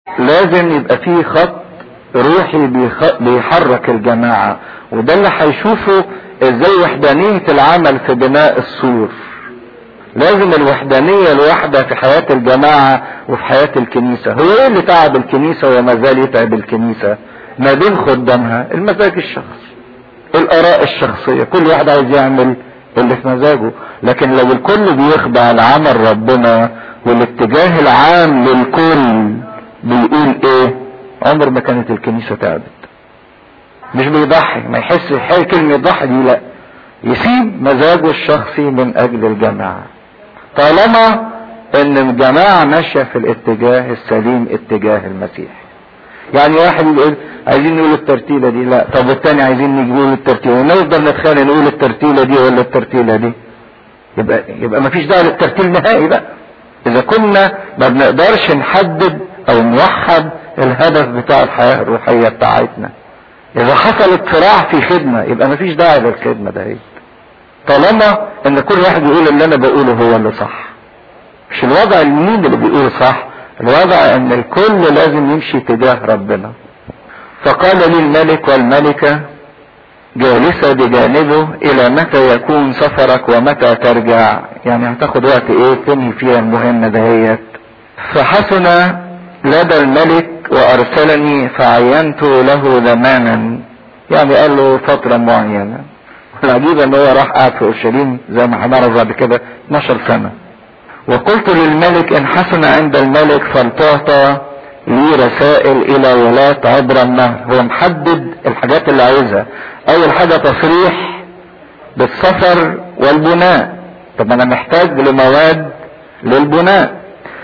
لازم يبقى فيه خط روحي بيخ... بيحرك الجماعة وده اللي هيشوفه ازاي وحدانية العمل في بناء السور لازم الوحدانية الواحدة في حياة الجماعة وفي حياة الكنيسة هو ايه اللي تعب الكنيسة وما زال يتعب الكنيسة ما بين خدامها المزاج الشخصي الاراء الشخصية كل واحد عايز يعمل اللي في مزاجه لكن لو الكل بيخضع لعمل ربنا والاتجاه العام للكل بيقول ايه عمر ما كانت الكنيسة تعبت مش بيضحي ما يحس حي كلمة ضحي دي لا يسيب مزاجه الشخصي من اجل الجماعة طالما ان الجماعة ماشية في الاتجاه السليم اتجاه المسيح يعني واحد يقول عايزين نقول الترتيلة دي لا طب والتاني عايزين نقول الترتيلة ونفضل نتخانق نقول الترتيلة دي ولا الترتيلة دي يبقى يبقى ما فيش داعي للترتيل نهائي بقى اذا كنا ما بنقدرش نحدد او نوحد الهدف بتاع الحياة الروحية بتاعتنا اذا حصلت صراع في خدمة يبقى ما فيش داعي للخدمة ده طالما ان كل واحد يقول اللي انا بقوله هو اللي صح مش الوضع المين اللي بيقول صح الوضع ان الكل لازم يمشي تجاه ربنا فقال لي الملك والملكة جالسة بجانبه الى متى يكون سفرك ومتى ترجع يعني هتاخد وقت ايه تنهي فيها المهمة دهيت فحسن لدى الملك وارسلني فعينت له زمانا يعني قال له فترة معينة العجيب ان هو راح قاعد في اورشليم زي ما هنعرف بعد كده 12 سنة وقلت للملك ان حسن عند الملك فلتعطى لي رسائل الى ولاة عبر النهر هو محدد الحاجات اللي عايزها اول حاجة تصريح بالسفر والبناء طب انا محتاج لمواد للبناء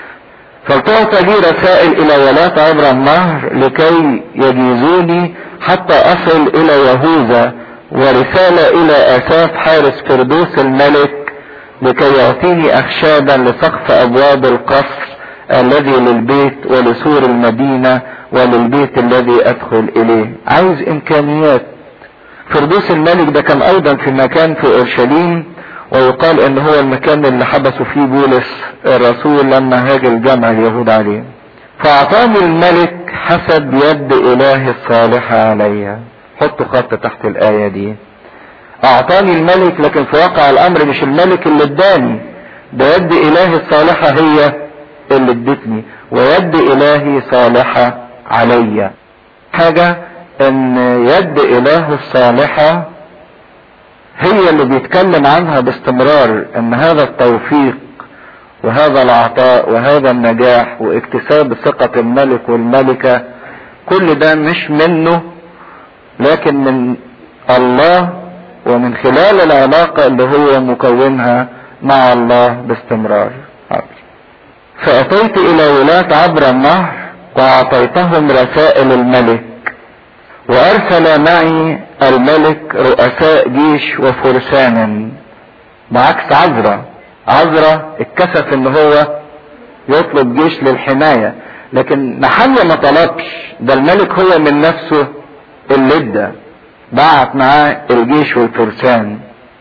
فلتعطى لي رسائل الى ولاة عبر النهر لكي يجيزوني حتى اصل الى يهوذا ورسالة الى اساف حارس فردوس الملك لكي يعطيني اخشابا لسقف ابواب القصر الذي للبيت ولسور المدينة وللبيت الذي ادخل اليه عايز امكانيات فردوس الملك ده كان ايضا في مكان في اورشليم ويقال ان هو المكان اللي حبسوا فيه بولس الرسول لما هاج الجمع اليهود عليه فاعطاني الملك حسب يد اله الصالحة عليا حطوا خط تحت الاية دي اعطاني الملك لكن في واقع الامر مش الملك اللي اداني ده يد اله الصالحة هي اللي ادتني ويد الهي صالحة عليا حاجة ان يد اله الصالحة هي اللي بيتكلم عنها باستمرار ان هذا التوفيق وهذا العطاء وهذا النجاح واكتساب ثقة الملك والملكة كل ده مش منه لكن من الله ومن خلال العلاقة اللي هو مكونها مع الله باستمرار فأتيت إلى ولاة عبر النهر وأعطيتهم رسائل الملك وأرسل معي الملك رؤساء جيش وفرسانا بعكس عزرا عزرا اتكسف ان هو يطلب جيش للحماية لكن محمد ما طلبش ده الملك هو من نفسه اللي ادى بعت معاه الجيش والفرسان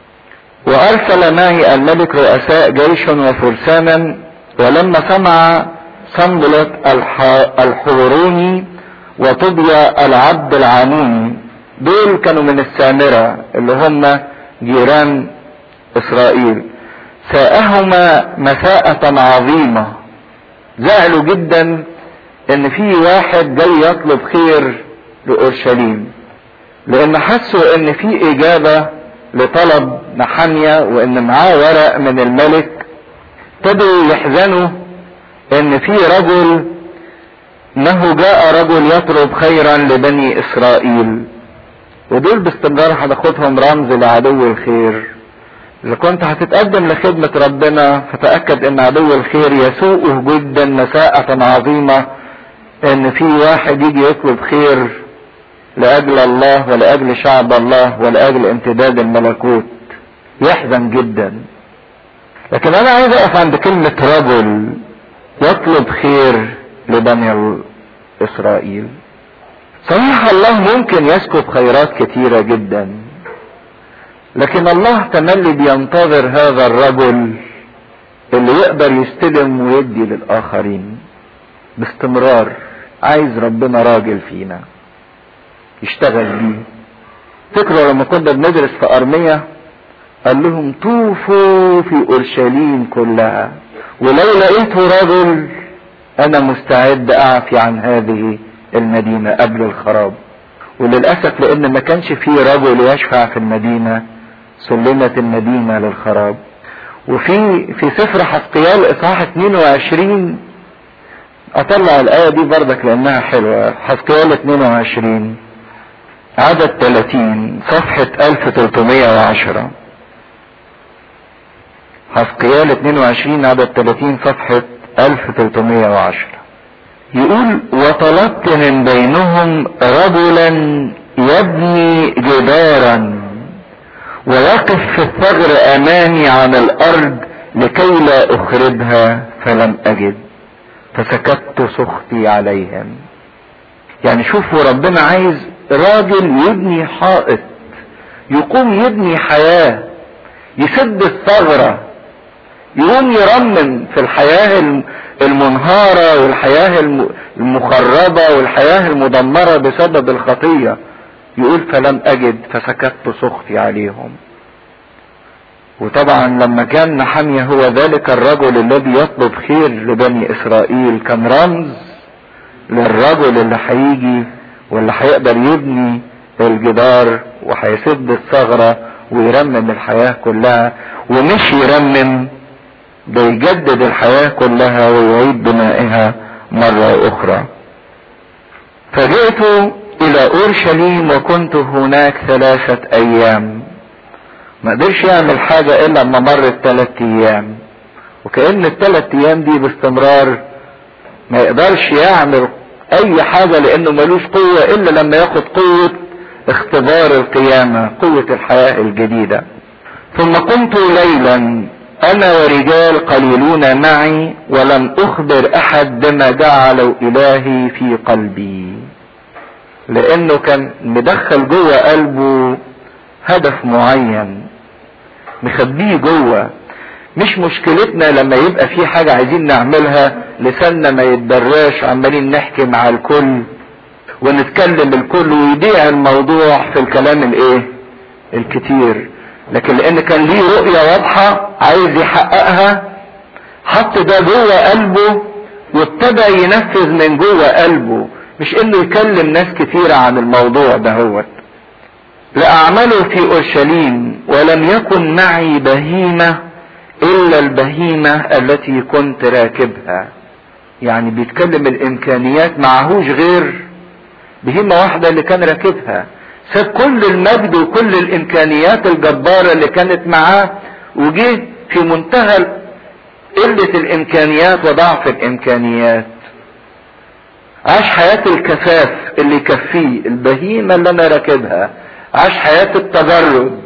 وارسل معي الملك رؤساء جيش وفرسانا ولما سمع صنبلة الحوروني وطبيا العبد العاموني دول كانوا من السامرة اللي هم جيران اسرائيل ساءهما مساءة عظيمة زعلوا جدا ان في واحد جاي يطلب خير لاورشليم لان حسوا ان في اجابة لطلب نحمية وان معاه ورق من الملك ابتدوا يحزنوا ان في رجل انه جاء رجل يطلب خيرا لبني اسرائيل ودول باستمرار هتاخدهم رمز لعدو الخير اذا كنت هتتقدم لخدمة ربنا فتأكد ان عدو الخير يسوءه جدا مساءة عظيمة ان في واحد يجي يطلب خير لاجل الله ولاجل شعب الله ولاجل امتداد الملكوت يحزن جدا لكن انا عايز اقف عند كلمة رجل يطلب خير لبني اسرائيل صحيح الله ممكن يسكب خيرات كتيرة جدا لكن الله تملي بينتظر هذا الرجل اللي يقدر يستلم ويدي للآخرين باستمرار عايز ربنا راجل فينا يشتغل بيه فكروا لما كنا بندرس في ارمية قال لهم طوفوا في اورشليم كلها ولو لقيتوا رجل انا مستعد اعفي عن هذه المدينة قبل الخراب وللأسف لأن ما كانش فيه رجل يشفع في المدينة سلمت المدينة للخراب وفي في سفر حسقيال إصحاح 22 أطلع الآية دي بردك لأنها حلوة حسقيال 22 عدد 30 صفحة 1310 حسقيال 22 عدد 30 صفحة 1310 يقول وطلبت من بينهم رجلا يبني جدارا ويقف في الثغر امامي عن الارض لكي لا اخربها فلم اجد فسكت سخطي عليهم يعني شوفوا ربنا عايز راجل يبني حائط يقوم يبني حياة يسد الثغرة يقوم يرمم في الحياة المنهارة والحياة المخربة والحياة المدمرة بسبب الخطية يقول فلم اجد فسكت سخطي عليهم وطبعا لما كان نحمية هو ذلك الرجل الذي يطلب خير لبني اسرائيل كان رمز للرجل اللي هيجي واللي هيقدر يبني الجدار وهيسد الثغرة ويرمم الحياة كلها ومش يرمم ده يجدد الحياة كلها ويعيد بنائها مرة أخرى فجئت إلى أورشليم وكنت هناك ثلاثة أيام ما قدرش يعمل حاجة إلا لما مرت ثلاثة أيام وكأن الثلاثة أيام دي باستمرار ما يقدرش يعمل أي حاجة لأنه ملوش قوة إلا لما ياخد قوة اختبار القيامة قوة الحياة الجديدة ثم قمت ليلا انا ورجال قليلون معي ولم اخبر احد بما جعلوا الهي في قلبي لانه كان مدخل جوه قلبه هدف معين مخبيه جوه مش مشكلتنا لما يبقى في حاجة عايزين نعملها لساننا ما يتدراش عمالين نحكي مع الكل ونتكلم الكل ويضيع الموضوع في الكلام الايه الكتير لكن لان كان ليه رؤية واضحة عايز يحققها حط ده جوه قلبه وابتدى ينفذ من جوه قلبه مش انه يكلم ناس كتيرة عن الموضوع ده هو لأعمله في أورشليم ولم يكن معي بهيمة إلا البهيمة التي كنت راكبها يعني بيتكلم الإمكانيات معهوش غير بهيمة واحدة اللي كان راكبها ساب كل المجد وكل الامكانيات الجبارة اللي كانت معاه وجه في منتهى قلة الامكانيات وضعف الامكانيات عاش حياة الكفاف اللي يكفيه البهيمة اللي انا راكبها عاش حياة التجرد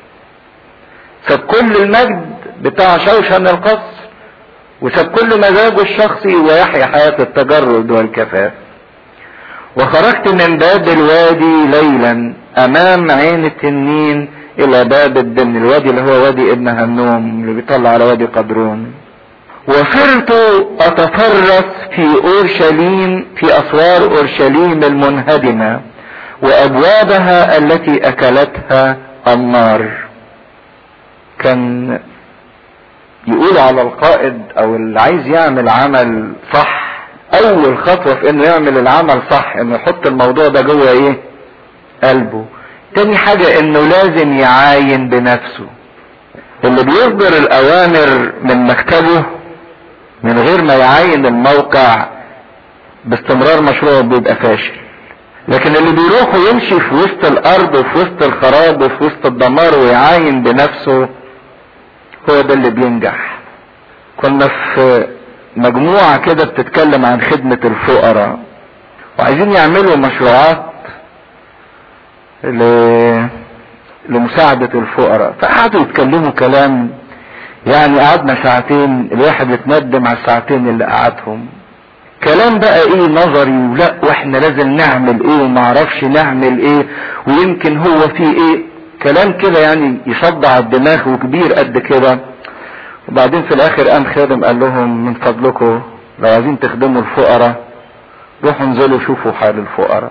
ساب كل المجد بتاع شوشن القصر وساب كل مزاجه الشخصي ويحيا حياة التجرد والكفاف وخرجت من باب الوادي ليلا امام عين التنين الى باب الدم الوادي اللي هو وادي ابن هنوم اللي بيطلع على وادي قدرون وصرت اتفرس في اورشليم في اسوار اورشليم المنهدمة وابوابها التي اكلتها النار كان يقول على القائد او اللي عايز يعمل عمل صح اول خطوة في انه يعمل العمل صح انه يحط الموضوع ده جوه ايه قلبه تاني حاجة انه لازم يعاين بنفسه اللي بيصدر الاوامر من مكتبه من غير ما يعاين الموقع باستمرار مشروعه بيبقى فاشل لكن اللي بيروح ويمشي في وسط الارض وفي وسط الخراب وفي وسط الدمار ويعاين بنفسه هو ده اللي بينجح كنا في مجموعة كده بتتكلم عن خدمة الفقراء وعايزين يعملوا مشروعات ل... لمساعدة الفقراء فقعدوا يتكلموا كلام يعني قعدنا ساعتين الواحد يتندم على الساعتين اللي قعدهم كلام بقى ايه نظري ولا واحنا لازم نعمل ايه ومعرفش نعمل ايه ويمكن هو في ايه كلام كده يعني يصدع الدماغ وكبير قد كده وبعدين في الاخر قام خادم قال لهم من فضلكم لو عايزين تخدموا الفقراء روحوا انزلوا شوفوا حال الفقراء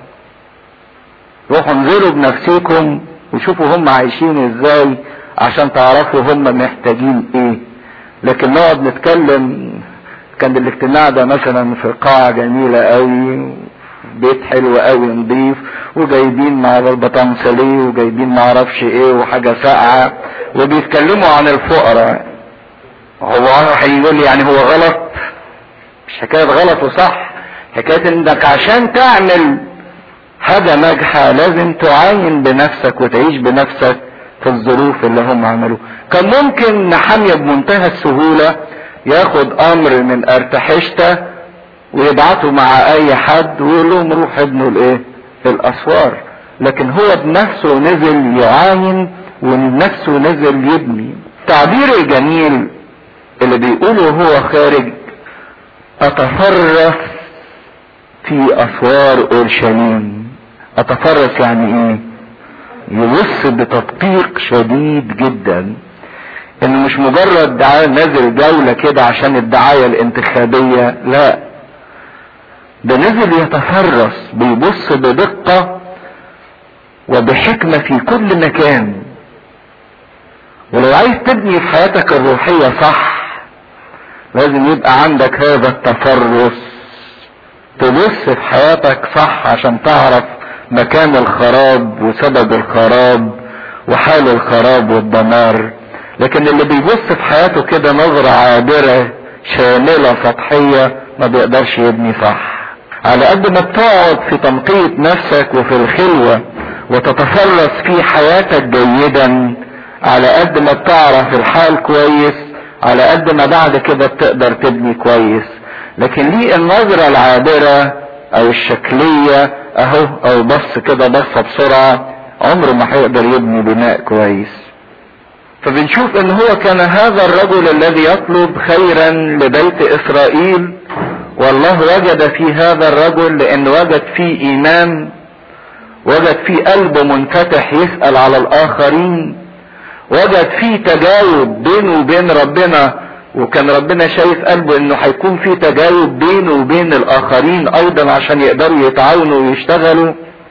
روحوا انزلوا بنفسكم وشوفوا هم عايشين ازاي عشان تعرفوا هم محتاجين ايه لكن نقعد نتكلم كان الاجتماع ده مثلا في قاعة جميلة قوي بيت حلو قوي نضيف وجايبين مع البطان سليه وجايبين معرفش ايه وحاجة ساقعة وبيتكلموا عن الفقراء هو هيقول يعني هو غلط مش حكاية غلط وصح حكاية انك عشان تعمل حاجة ناجحة لازم تعاين بنفسك وتعيش بنفسك في الظروف اللي هم عملوها كان ممكن نحمية بمنتهى السهولة ياخد امر من ارتحشته ويبعته مع اي حد ويقول لهم روح ابنوا الايه الاسوار لكن هو بنفسه نزل يعاين وبنفسه نزل يبني التعبير الجميل اللي بيقوله هو خارج اتفرس في اسوار اورشليم اتفرس يعني ايه يبص بتدقيق شديد جدا انه مش مجرد دعاية نازل جولة كده عشان الدعاية الانتخابية لا ده نزل يتفرس بيبص بدقة وبحكمة في كل مكان ولو عايز تبني في حياتك الروحية صح لازم يبقى عندك هذا التفرس تبص في حياتك صح عشان تعرف مكان الخراب وسبب الخراب وحال الخراب والدمار لكن اللي بيبص في حياته كده نظرة عابرة شاملة سطحية ما بيقدرش يبني صح على قد ما بتقعد في تنقية نفسك وفي الخلوة وتتفرس في حياتك جيدا على قد ما بتعرف الحال كويس على قد ما بعد كده بتقدر تبني كويس لكن ليه النظرة العابرة او الشكلية اهو او بص كده بصة بسرعة عمره ما هيقدر يبني بناء كويس فبنشوف ان هو كان هذا الرجل الذي يطلب خيرا لبيت اسرائيل والله وجد في هذا الرجل لان وجد فيه ايمان وجد فيه قلب منفتح يسأل على الاخرين وجد فيه تجاوب بينه وبين ربنا وكان ربنا شايف قلبه انه هيكون في تجاوب بينه وبين الاخرين ايضا عشان يقدروا يتعاونوا ويشتغلوا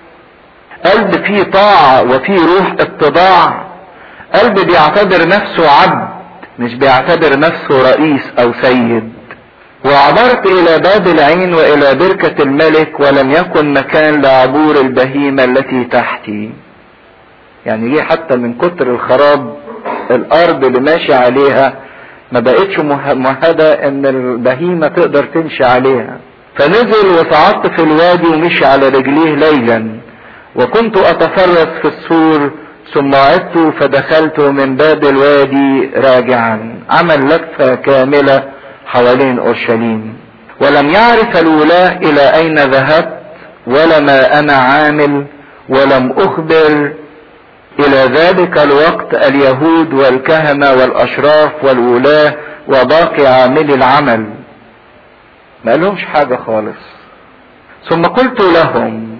قلب فيه طاعة وفيه روح اتضاع قلب بيعتبر نفسه عبد مش بيعتبر نفسه رئيس او سيد وعبرت الى باب العين والى بركة الملك ولم يكن مكان لعبور البهيمة التي تحتي يعني جه حتى من كتر الخراب الارض اللي ماشي عليها ما بقتش مهدة ان البهيمة تقدر تمشي عليها فنزل وصعدت في الوادي ومشي على رجليه ليلا وكنت اتفرس في السور ثم عدت فدخلت من باب الوادي راجعا عمل لفة كاملة حوالين اورشليم ولم يعرف الولاة الى اين ذهبت ولا ما انا عامل ولم اخبر الى ذلك الوقت اليهود والكهنة والاشراف والولاة وباقي عاملي العمل ما قالهمش حاجة خالص ثم قلت لهم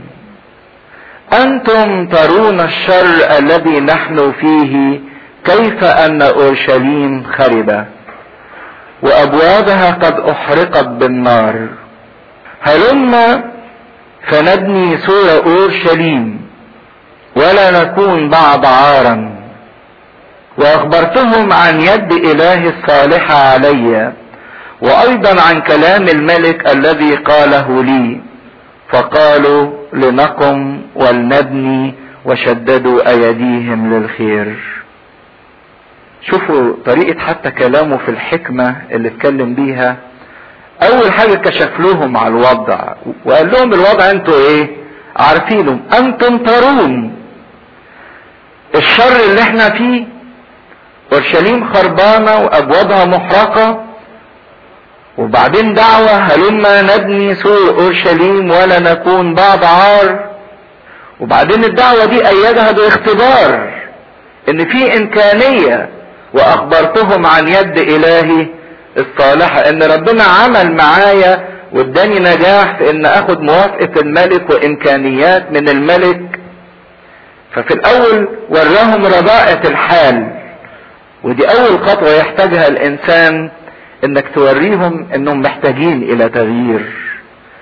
انتم ترون الشر الذي نحن فيه كيف ان اورشليم خربة وابوابها قد احرقت بالنار هلما فنبني سور اورشليم ولا نكون بعد عارا واخبرتهم عن يد اله الصالحة علي وايضا عن كلام الملك الذي قاله لي فقالوا لنقم ولنبني وشددوا ايديهم للخير شوفوا طريقة حتى كلامه في الحكمة اللي اتكلم بيها اول حاجة كشف لهم على الوضع وقال لهم الوضع انتوا ايه عارفينه انتم ترون الشر اللي احنا فيه اورشليم خربانة وابوابها محرقة وبعدين دعوة هلما نبني سور اورشليم ولا نكون بعد عار وبعدين الدعوة دي ايدها باختبار ان في امكانية واخبرتهم عن يد الهي الصالحة ان ربنا عمل معايا واداني نجاح في ان اخد موافقة الملك وامكانيات من الملك ففي الاول وراهم رضاءة الحال ودي اول خطوة يحتاجها الانسان انك توريهم انهم محتاجين الى تغيير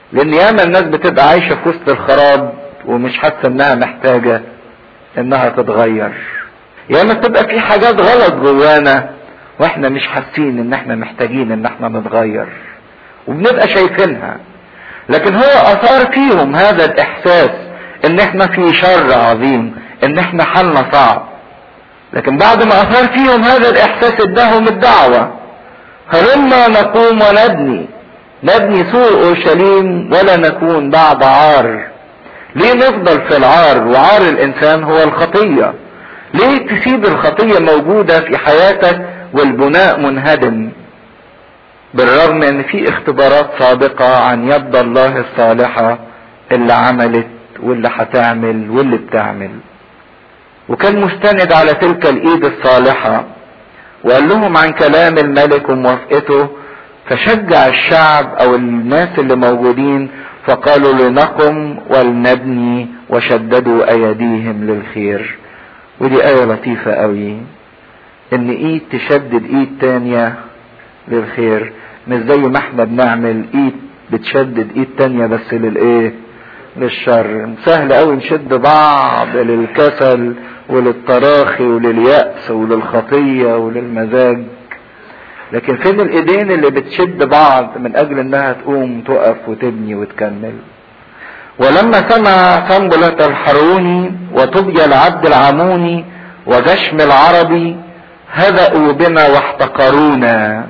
لان ياما الناس بتبقى عايشة في وسط الخراب ومش حاسة انها محتاجة انها تتغير ياما تبقى في حاجات غلط جوانا واحنا مش حاسين ان احنا محتاجين ان احنا نتغير وبنبقى شايفينها لكن هو اثار فيهم هذا الاحساس ان احنا في شر عظيم ان احنا حالنا صعب لكن بعد ما اثار فيهم هذا الاحساس اداهم الدعوة هلما نقوم ونبني نبني سور اورشليم ولا نكون بعد عار ليه نفضل في العار وعار الانسان هو الخطية ليه تسيب الخطية موجودة في حياتك والبناء منهدم بالرغم ان في اختبارات سابقة عن يد الله الصالحة اللي عملت واللي هتعمل واللي بتعمل وكان مستند على تلك الايد الصالحة وقال لهم عن كلام الملك وموافقته فشجع الشعب او الناس اللي موجودين فقالوا لنقم ولنبني وشددوا ايديهم للخير ودي ايه لطيفة قوي ان ايد تشدد ايد تانية للخير مش زي ما احنا بنعمل ايد بتشدد ايد تانية بس للايه للشر سهل قوي نشد بعض للكسل وللتراخي ولليأس وللخطية وللمزاج لكن فين الايدين اللي بتشد بعض من اجل انها تقوم تقف وتبني وتكمل ولما سمع صنبلة الحروني وطبي العبد العموني وجشم العربي هدأوا بنا واحتقرونا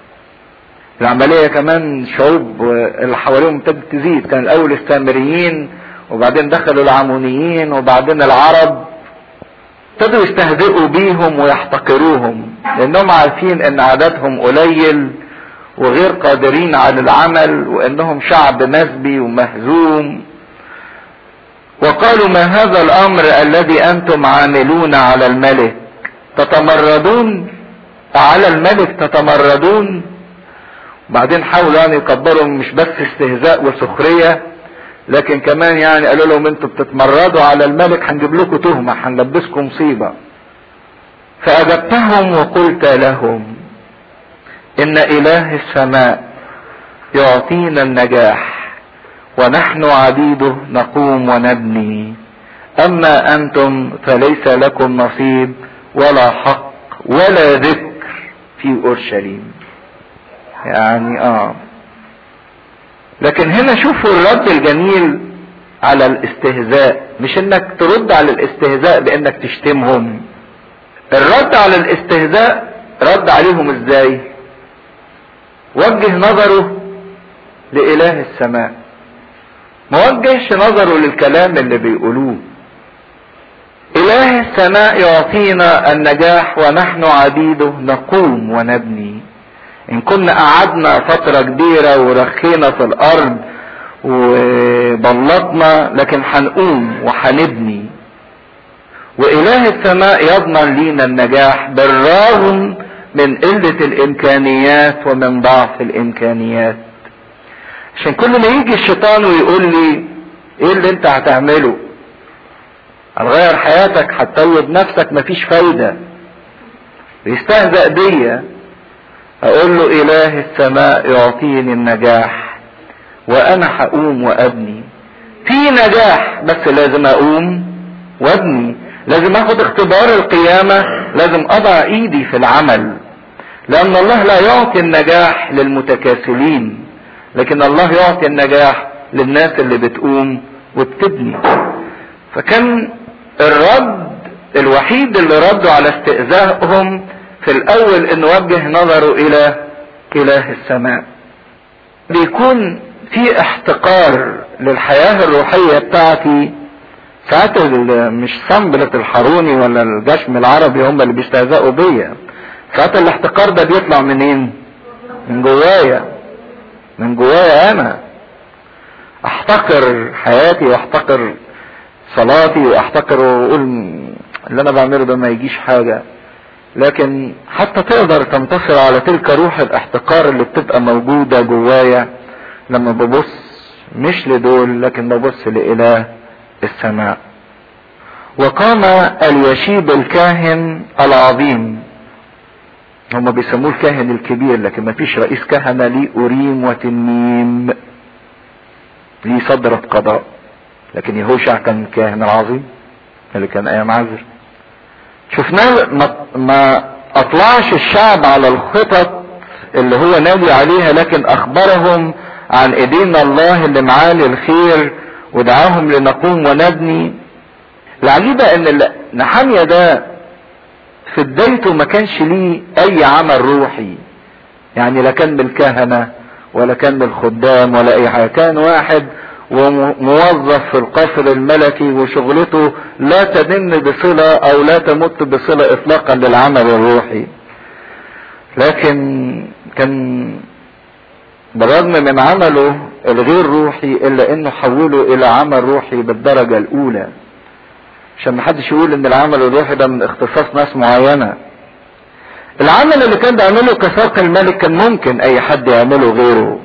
العملية كمان شعوب اللي حواليهم ابتدت تزيد كان الاول السامريين وبعدين دخلوا العمونيين وبعدين العرب ابتدوا يستهزئوا بيهم ويحتقروهم لانهم عارفين ان عددهم قليل وغير قادرين على العمل وانهم شعب مسبي ومهزوم وقالوا ما هذا الامر الذي انتم عاملون على الملك تتمردون على الملك تتمردون بعدين حاولوا ان يكبروا مش بس استهزاء وسخرية لكن كمان يعني قالوا لهم انتوا بتتمردوا على الملك هنجيب لكم تهمة هنلبسكم مصيبة فاجبتهم وقلت لهم ان اله السماء يعطينا النجاح ونحن عبيده نقوم ونبني اما انتم فليس لكم نصيب ولا حق ولا ذكر في اورشليم يعني اه لكن هنا شوفوا الرد الجميل على الاستهزاء مش انك ترد على الاستهزاء بانك تشتمهم الرد على الاستهزاء رد عليهم ازاي وجه نظره لإله السماء ما وجهش نظره للكلام اللي بيقولوه إله السماء يعطينا النجاح ونحن عبيده نقوم ونبني إن كنا قعدنا فترة كبيرة ورخينا في الأرض وبلطنا لكن هنقوم وهنبني وإله السماء يضمن لينا النجاح بالرغم من قلة الإمكانيات ومن ضعف الإمكانيات عشان كل ما يجي الشيطان ويقول لي ايه اللي انت هتعمله هتغير حياتك هتطيب نفسك مفيش فايدة ويستهزأ بيا اقول له اله السماء يعطيني النجاح وانا هقوم وابني في نجاح بس لازم اقوم وابني لازم اخد اختبار القيامة لازم اضع ايدي في العمل لان الله لا يعطي النجاح للمتكاسلين لكن الله يعطي النجاح للناس اللي بتقوم وبتبني فكان الرد الوحيد اللي ردوا على استئذائهم في الاول ان وجه نظره الى اله السماء بيكون في احتقار للحياة الروحية بتاعتي ساعات مش صنبلة الحروني ولا الجشم العربي هم اللي بيستهزئوا بيا ساعات الاحتقار ده بيطلع منين من جوايا من جوايا انا احتقر حياتي واحتقر صلاتي واحتقر واقول اللي انا بعمله ده ما يجيش حاجة لكن حتى تقدر تنتصر على تلك روح الاحتقار اللي بتبقى موجودة جوايا لما ببص مش لدول لكن ببص لإله السماء وقام اليشيب الكاهن العظيم هم بيسموه الكاهن الكبير لكن ما فيش رئيس كهنة ليه أوريم وتنيم ليه صدرة قضاء لكن يهوشع كان الكاهن العظيم اللي كان ايام عزر شفناه ما, ما اطلعش الشعب على الخطط اللي هو ناوي عليها لكن اخبرهم عن ايدينا الله اللي معاه للخير ودعاهم لنقوم ونبني العجيبة ان نحامية ده في بدايته ما كانش ليه اي عمل روحي يعني لا كان بالكهنة ولا كان بالخدام ولا اي حاجة كان واحد وموظف في القصر الملكي وشغلته لا تدن بصلة او لا تمت بصلة اطلاقا للعمل الروحي لكن كان بالرغم من عمله الغير روحي الا انه حوله الى عمل روحي بالدرجة الاولى عشان ما حدش يقول ان العمل الروحي ده من اختصاص ناس معينة العمل اللي كان بيعمله كساق الملك كان ممكن اي حد يعمله غيره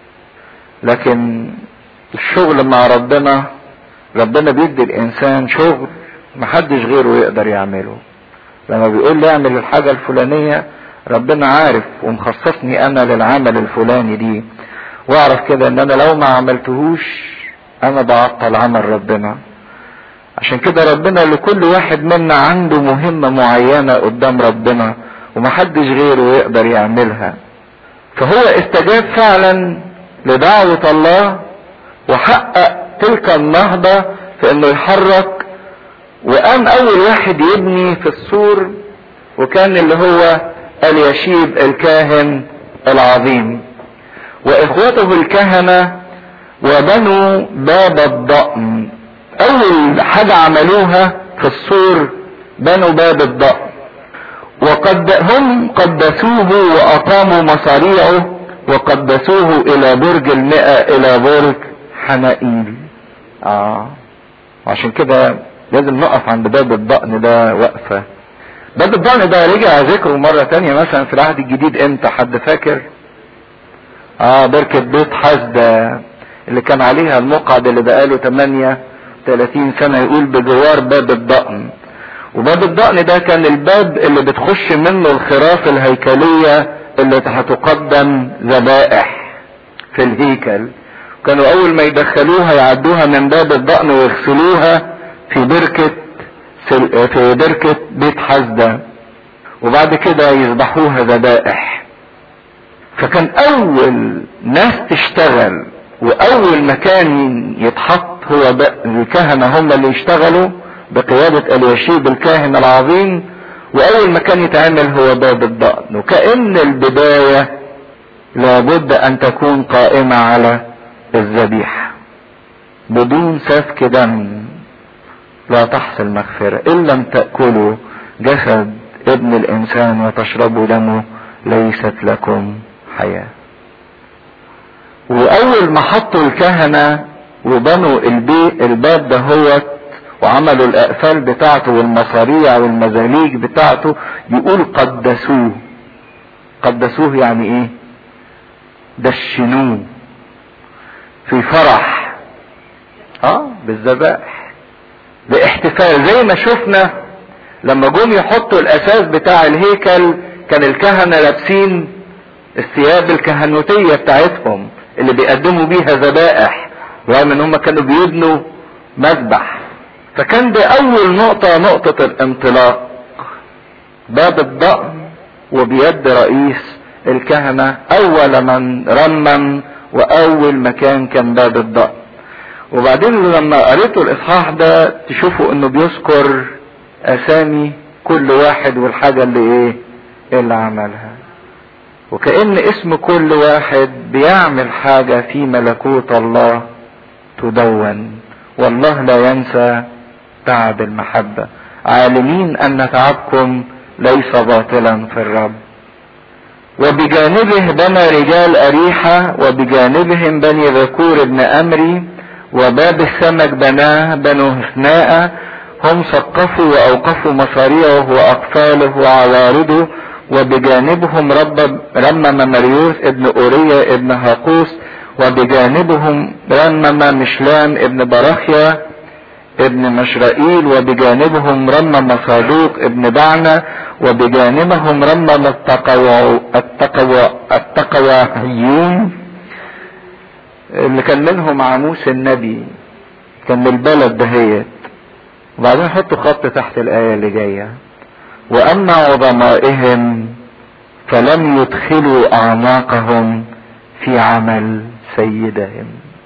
لكن الشغل مع ربنا ربنا بيدي الانسان شغل محدش غيره يقدر يعمله لما بيقول لي اعمل الحاجة الفلانية ربنا عارف ومخصصني انا للعمل الفلاني دي واعرف كده ان انا لو ما عملتهوش انا بعطل عمل ربنا عشان كده ربنا لكل واحد منا عنده مهمة معينة قدام ربنا ومحدش غيره يقدر يعملها فهو استجاب فعلا لدعوة الله وحقق تلك النهضة في انه يحرك وقام اول واحد يبني في السور وكان اللي هو اليشيب الكاهن العظيم واخوته الكهنة وبنوا باب الضأن اول حاجة عملوها في السور بنوا باب الضأن وقد هم قدسوه واقاموا مصاريعه وقدسوه الى برج المئة الى برج حنائيل اه عشان كده لازم نقف عند باب الضأن ده وقفة باب الضأن ده رجع ذكره مرة تانية مثلا في العهد الجديد امتى حد فاكر اه بركة بيت حسدة اللي كان عليها المقعد اللي بقاله 38 سنة يقول بجوار باب الضأن وباب الضأن ده كان الباب اللي بتخش منه الخراف الهيكلية اللي هتقدم ذبائح في الهيكل كانوا اول ما يدخلوها يعدوها من باب الضأن ويغسلوها في بركة في بركة بيت حسدة وبعد كده يذبحوها ذبائح فكان اول ناس تشتغل واول مكان يتحط هو الكهنة هم اللي يشتغلوا بقيادة اليشيب الكاهن العظيم واول مكان يتعمل هو باب الضأن وكأن البداية لابد ان تكون قائمة على الذبيحة بدون سفك دم لا تحصل مغفرة ان لم تأكلوا جسد ابن الانسان وتشربوا دمه ليست لكم حياة واول ما حطوا الكهنة وبنوا البيت الباب ده هو وعملوا الاقفال بتاعته والمصاريع والمزاليج بتاعته يقول قدسوه قدسوه يعني ايه دشنوه في فرح اه بالذبائح باحتفال زي ما شفنا لما جم يحطوا الاساس بتاع الهيكل كان الكهنه لابسين الثياب الكهنوتيه بتاعتهم اللي بيقدموا بيها ذبائح رغم ان هم كانوا بيبنوا مذبح فكان دي اول نقطة نقطة الانطلاق باب الضأن وبيد رئيس الكهنة اول من رمم واول مكان كان باب الضأن وبعدين لما قريتوا الاصحاح ده تشوفوا انه بيذكر اسامي كل واحد والحاجة اللي ايه اللي عملها وكأن اسم كل واحد بيعمل حاجة في ملكوت الله تدون والله لا ينسى تعب المحبة عالمين ان تعبكم ليس باطلا في الرب وبجانبه بنى رجال أريحة وبجانبهم بني ذكور ابن أمري وباب السمك بناه بنو هثناء هم سقفوا وأوقفوا مصاريعه وأقفاله وعوارضه وبجانبهم رب رمم مريوث ابن أوريا ابن هاقوس وبجانبهم رمم مشلام ابن برخيا ابن مشرائيل وبجانبهم رمم صادوق ابن بعنا وبجانبهم رمم التقوى التقوى التقوىيون اللي كان منهم عاموس النبي كان من البلد دهيت وبعدين حطوا خط تحت الآية اللي جاية وأما عظمائهم فلم يدخلوا أعناقهم في عمل سيدهم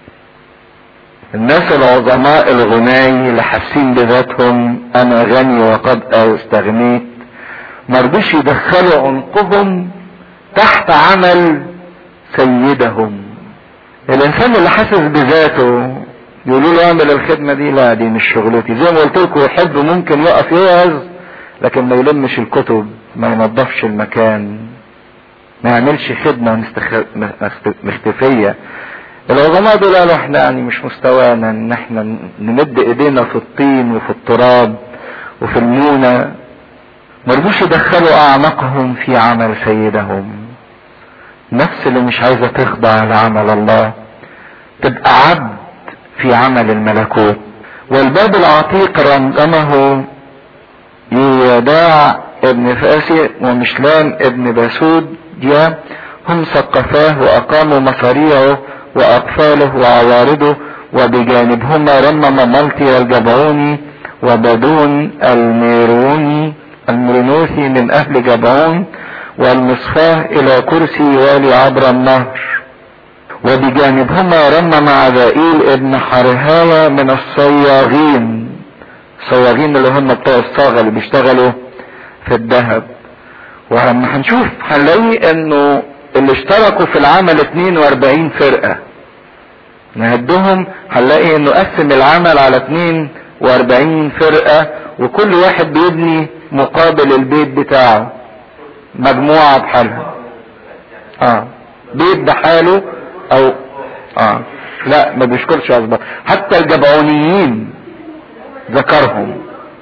الناس العظماء الغناي اللي حاسين بذاتهم انا غني وقد استغنيت مرضوش يدخلوا عنقهم تحت عمل سيدهم الانسان اللي حاسس بذاته يقولوا له اعمل الخدمه دي لا دي مش شغلتي زي ما قلت لكم يحب ممكن يقف يوعظ لكن ما يلمش الكتب ما ينظفش المكان ما يعملش خدمه مستخ... مختفيه العظماء دول قالوا احنا يعني مش مستوانا ان احنا نمد ايدينا في الطين وفي التراب وفي المونة مرضوش يدخلوا اعماقهم في عمل سيدهم نفس اللي مش عايزة تخضع لعمل الله تبقى عبد في عمل الملكوت والباب العتيق رمضمه يوداع ابن فاسي ومشلام ابن باسود ديا هم ثقفاه واقاموا مصاريعه واطفاله وعوارضه وبجانبهما رمم ملطي الجبعوني وبدون الميروني المرنوثي من اهل جبعون والمصفاه الى كرسي والي عبر النهر وبجانبهما رمم عذائيل ابن حرهاوة من الصياغين الصياغين اللي هم بتوع الصاغة اللي بيشتغلوا في الذهب ولما هنشوف هنلاقي انه اللي اشتركوا في العمل 42 فرقة نهدهم هنلاقي انه قسم العمل على 42 فرقة وكل واحد بيبني مقابل البيت بتاعه مجموعة بحالها اه بيت بحاله او اه لا ما بيشكرش اصبر حتى الجبعونيين ذكرهم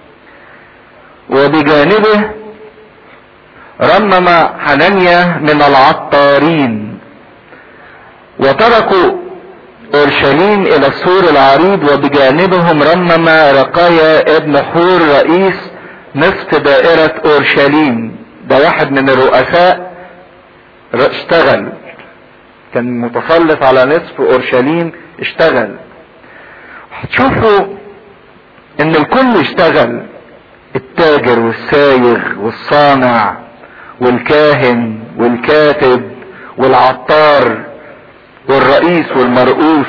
وبجانبه رمم حنانيا من العطارين وتركوا اورشليم الى السور العريض وبجانبهم رمم رقايا ابن حور رئيس نصف دائرة اورشليم ده واحد من الرؤساء اشتغل كان متسلط على نصف اورشليم اشتغل هتشوفوا ان الكل اشتغل التاجر والسايغ والصانع والكاهن والكاتب والعطار والرئيس والمرؤوس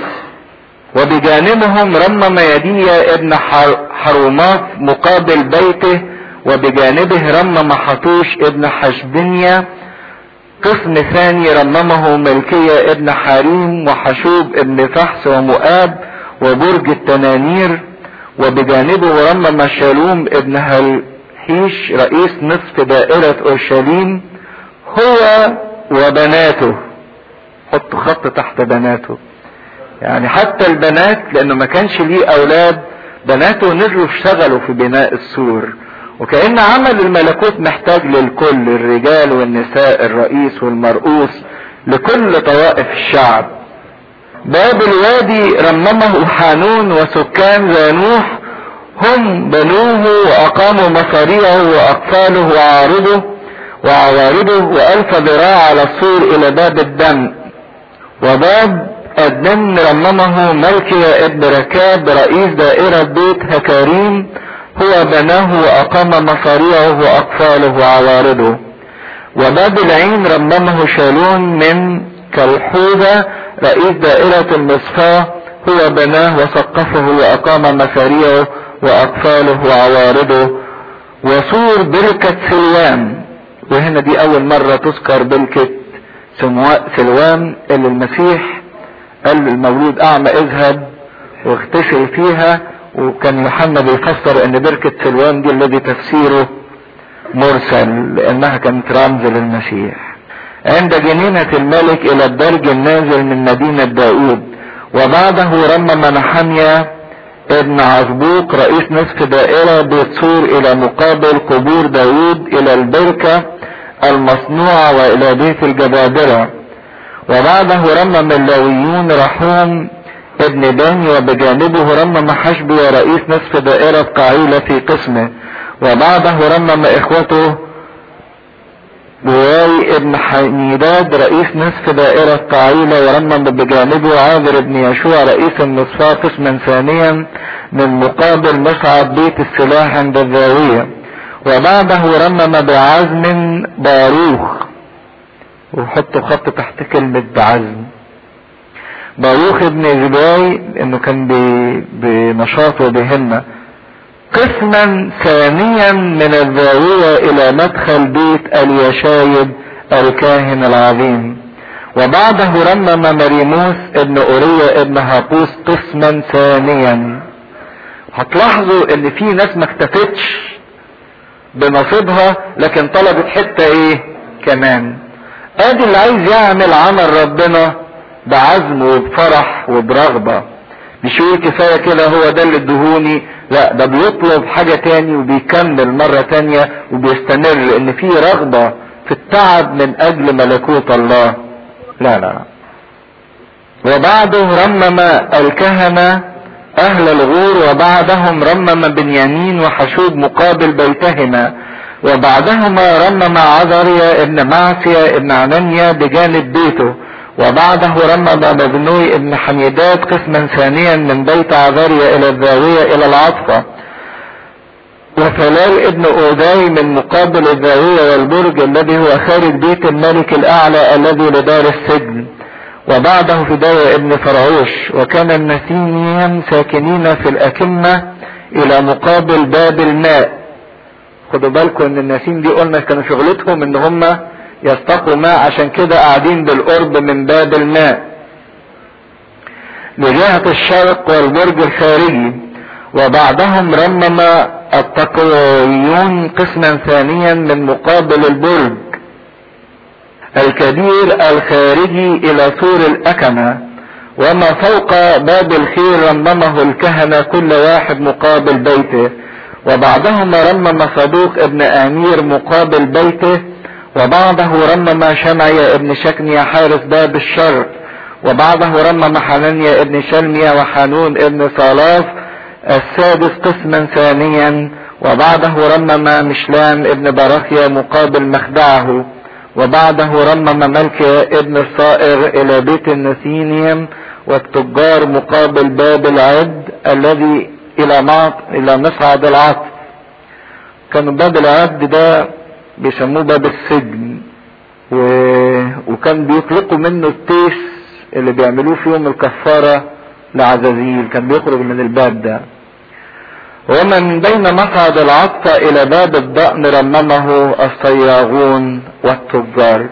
وبجانبهم رمم يديا ابن حرومات مقابل بيته وبجانبه رمم حطوش ابن حشبنيا قسم ثاني رممه ملكية ابن حريم وحشوب ابن فحس ومؤاب وبرج التنانير وبجانبه رمم شالوم ابن هلحيش رئيس نصف دائرة اورشليم هو وبناته حط خط تحت بناته يعني حتى البنات لانه ما كانش ليه اولاد بناته نزلوا اشتغلوا في بناء السور وكأن عمل الملكوت محتاج للكل الرجال والنساء الرئيس والمرؤوس لكل طوائف الشعب باب الوادي رممه حانون وسكان زانوح هم بنوه واقاموا مصاريعه واقفاله وعارضه وعوارضه والف ذراع على السور الى باب الدم وباب الدم رممه ملكي ابن ركاب رئيس دائرة بيت هكاريم هو بناه واقام مصاريعه واقفاله وعوارضه وباب العين رممه شالون من كالحوذة رئيس دائرة المصفاة هو بناه وسقفه واقام مصاريعه واقفاله وعوارضه وسور بركة سلوان وهنا دي اول مرة تذكر بركة سلوان اللي المسيح قال للمولود اعمى اذهب واغتسل فيها وكان يوحنا بيفسر ان بركة سلوان دي الذي تفسيره مرسل لانها كانت رمز للمسيح عند جنينة الملك الى الدرج النازل من مدينة داود وبعده رمم نحميا ابن عزبوق رئيس نصف دائرة بيت سور الى مقابل قبور داود الى البركة المصنوعة والى بيت الجبابرة وبعده رمم اللاويون رحوم ابن باني وبجانبه رمم حشبي ورئيس نصف دائرة قعيلة في قسمه وبعده رمم اخوته بواي ابن حميداد رئيس نصف دائرة طعيلة ورمم بجانبه عامر بن يشوع رئيس النصفاء قسما ثانيا من مقابل مصعد بيت السلاح عند الزاوية وبعده رمم بعزم باروخ وحطوا خط تحت كلمة بعزم باروخ ابن زباي انه كان بنشاط وبهمة قسما ثانيا من الزاوية الى مدخل بيت اليشايب الكاهن العظيم وبعده رمم مريموس ابن اوريا ابن هاقوس قسما ثانيا هتلاحظوا ان في ناس ما اكتفتش بنصيبها لكن طلبت حتة ايه كمان ادي اللي عايز يعمل عمل ربنا بعزم وبفرح وبرغبة مش يقول كفاية كده هو ده اللي ادهوني لا ده بيطلب حاجة تاني وبيكمل مرة تانية وبيستمر لان في رغبة في التعب من اجل ملكوت الله لا لا وبعده رمم الكهنة اهل الغور وبعدهم رمم بنيامين وحشوب مقابل بيتهما وبعدهما رمم عذريا ابن معسيا ابن عنانيا بجانب بيته وبعده رمم مبنوي ابن حميدات قسما ثانيا من بيت عذريا الى الزاوية الى العطفة وفلال ابن اوداي من مقابل الزاوية والبرج الذي هو خارج بيت الملك الاعلى الذي لدار السجن وبعده فداية ابن فرعوش وكان النسينيين ساكنين في الأكمة إلى مقابل باب الماء خدوا بالكم ان النسيم دي قلنا كانوا شغلتهم ان هم يستقوا ماء عشان كده قاعدين بالقرب من باب الماء لجهة الشرق والبرج الخارجي وبعدهم رمم التقويون قسما ثانيا من مقابل البرج الكبير الخارجي الى سور الاكمة وما فوق باب الخير رممه الكهنة كل واحد مقابل بيته وبعضهما رمم صدوق ابن امير مقابل بيته وبعضه رمم شمعي ابن شكنيا حارس باب الشرق وبعضه رمم حنانيا ابن شلميا وحانون ابن صالاف السادس قسما ثانيا وبعده رمم مشلام ابن براخيا مقابل مخدعه وبعده رمم ملك ابن الصائر الى بيت النسينيم والتجار مقابل باب العد الذي الى معط الى مصعد العطف كان باب العد ده بيسموه باب السجن و... وكان بيطلقوا منه التيس اللي بيعملوه في يوم الكفارة لعزازيل كان بيخرج من الباب ده ومن بين مصعد العطفة الى باب الضأن رممه الصياغون والتجار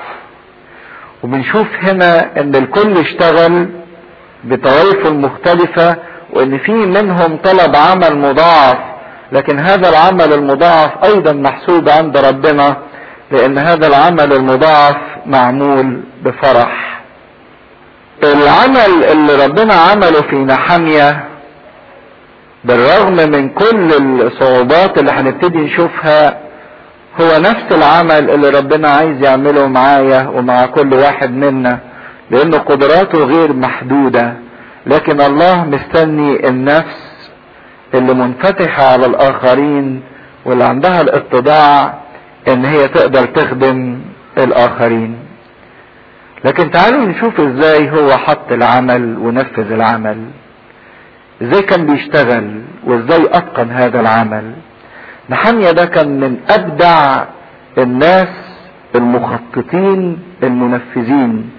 وبنشوف هنا ان الكل اشتغل بطوائف مختلفة وان في منهم طلب عمل مضاعف لكن هذا العمل المضاعف ايضا محسوب عند ربنا لان هذا العمل المضاعف معمول بفرح العمل اللي ربنا عمله في نحميه بالرغم من كل الصعوبات اللي هنبتدي نشوفها هو نفس العمل اللي ربنا عايز يعمله معايا ومع كل واحد منا لان قدراته غير محدودة لكن الله مستني النفس اللي منفتحة على الاخرين واللي عندها الاتضاع ان هي تقدر تخدم الاخرين لكن تعالوا نشوف ازاي هو حط العمل ونفذ العمل ازاي كان بيشتغل وازاي اتقن هذا العمل نحمية ده كان من ابدع الناس المخططين المنفذين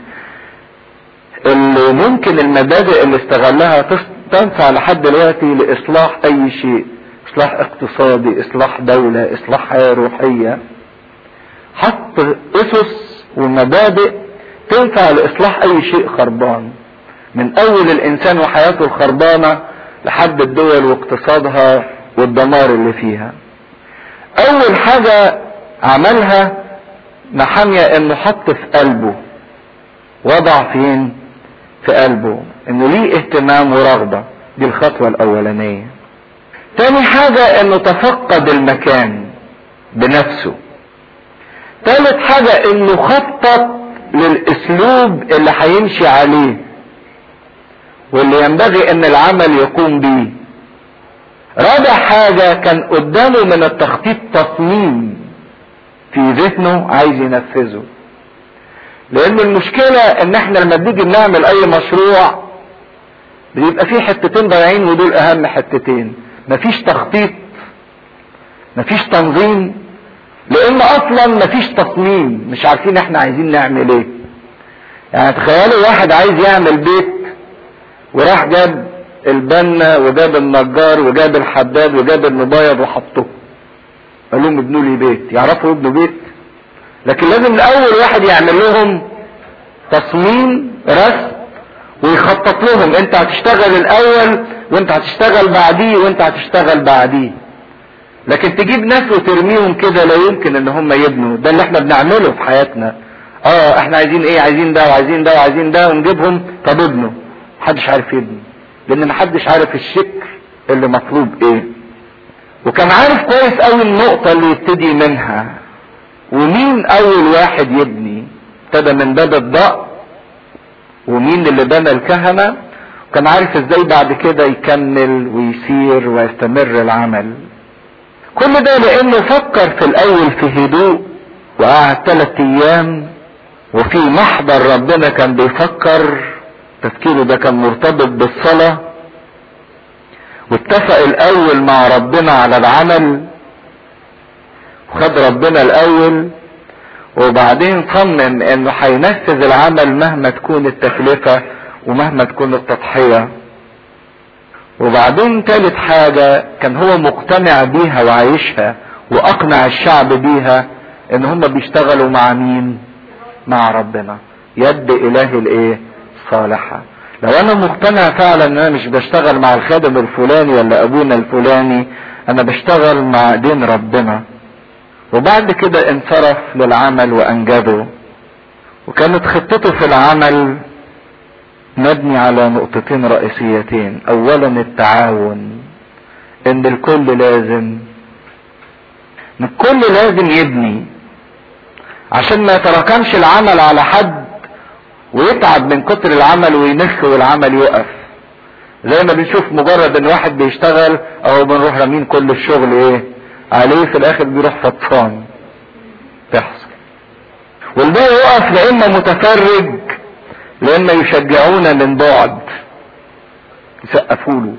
اللي ممكن المبادئ اللي استغلها تنفع لحد دلوقتي لاصلاح اي شيء اصلاح اقتصادي اصلاح دولة اصلاح حياة روحية حط اسس ومبادئ تنفع لاصلاح اي شيء خربان من اول الانسان وحياته الخربانة لحد الدول واقتصادها والدمار اللي فيها اول حاجة عملها نحمية انه حط في قلبه وضع فين في قلبه انه ليه اهتمام ورغبة دي الخطوة الاولانية تاني حاجة انه تفقد المكان بنفسه تالت حاجة انه خطط للاسلوب اللي هيمشي عليه واللي ينبغي ان العمل يقوم به رابع حاجة كان قدامه من التخطيط تصميم في ذهنه عايز ينفذه لان المشكلة ان احنا لما بنيجي بنعمل اي مشروع بيبقى فيه حتتين ضايعين ودول اهم حتتين مفيش تخطيط مفيش تنظيم لان اصلا مفيش تصميم مش عارفين احنا عايزين نعمل ايه يعني تخيلوا واحد عايز يعمل بيت وراح جاب البنا وجاب النجار وجاب الحداد وجاب المبيض وحطه قال لهم ابنوا لي بيت يعرفوا يبنوا بيت لكن لازم الاول واحد يعمل لهم تصميم رسم ويخطط لهم انت هتشتغل الاول وانت هتشتغل بعديه وانت هتشتغل بعديه لكن تجيب ناس وترميهم كده لا يمكن ان هم يبنوا ده اللي احنا بنعمله في حياتنا اه احنا عايزين ايه عايزين ده وعايزين ده وعايزين ده ونجيبهم طب ابنوا محدش عارف يبني لان محدش عارف الشكل اللي مطلوب ايه وكان عارف كويس قوي النقطة اللي يبتدي منها ومين اول واحد يبني ابتدى من باب الضاء ومين اللي بنى الكهنة وكان عارف ازاي بعد كده يكمل ويسير ويستمر العمل كل ده لانه فكر في الاول في هدوء وقعد ثلاث ايام وفي محضر ربنا كان بيفكر تفكيره ده كان مرتبط بالصلاة واتفق الاول مع ربنا على العمل وخد ربنا الاول وبعدين صمم انه هينفذ العمل مهما تكون التكلفة ومهما تكون التضحية وبعدين تالت حاجة كان هو مقتنع بيها وعايشها واقنع الشعب بيها ان هم بيشتغلوا مع مين مع ربنا يد اله الايه صالحة لو انا مقتنع فعلا ان انا مش بشتغل مع الخادم الفلاني ولا ابونا الفلاني انا بشتغل مع دين ربنا وبعد كده انصرف للعمل وانجزه وكانت خطته في العمل مبني على نقطتين رئيسيتين اولا التعاون ان الكل لازم الكل لازم يبني عشان ما يتراكمش العمل على حد ويتعب من كتر العمل وينخ والعمل يقف زي ما بنشوف مجرد ان واحد بيشتغل او بنروح رامين كل الشغل ايه عليه في الاخر بيروح فطفان تحصل والباقي يقف لا اما متفرج لا اما يشجعونا من بعد يسقفوا له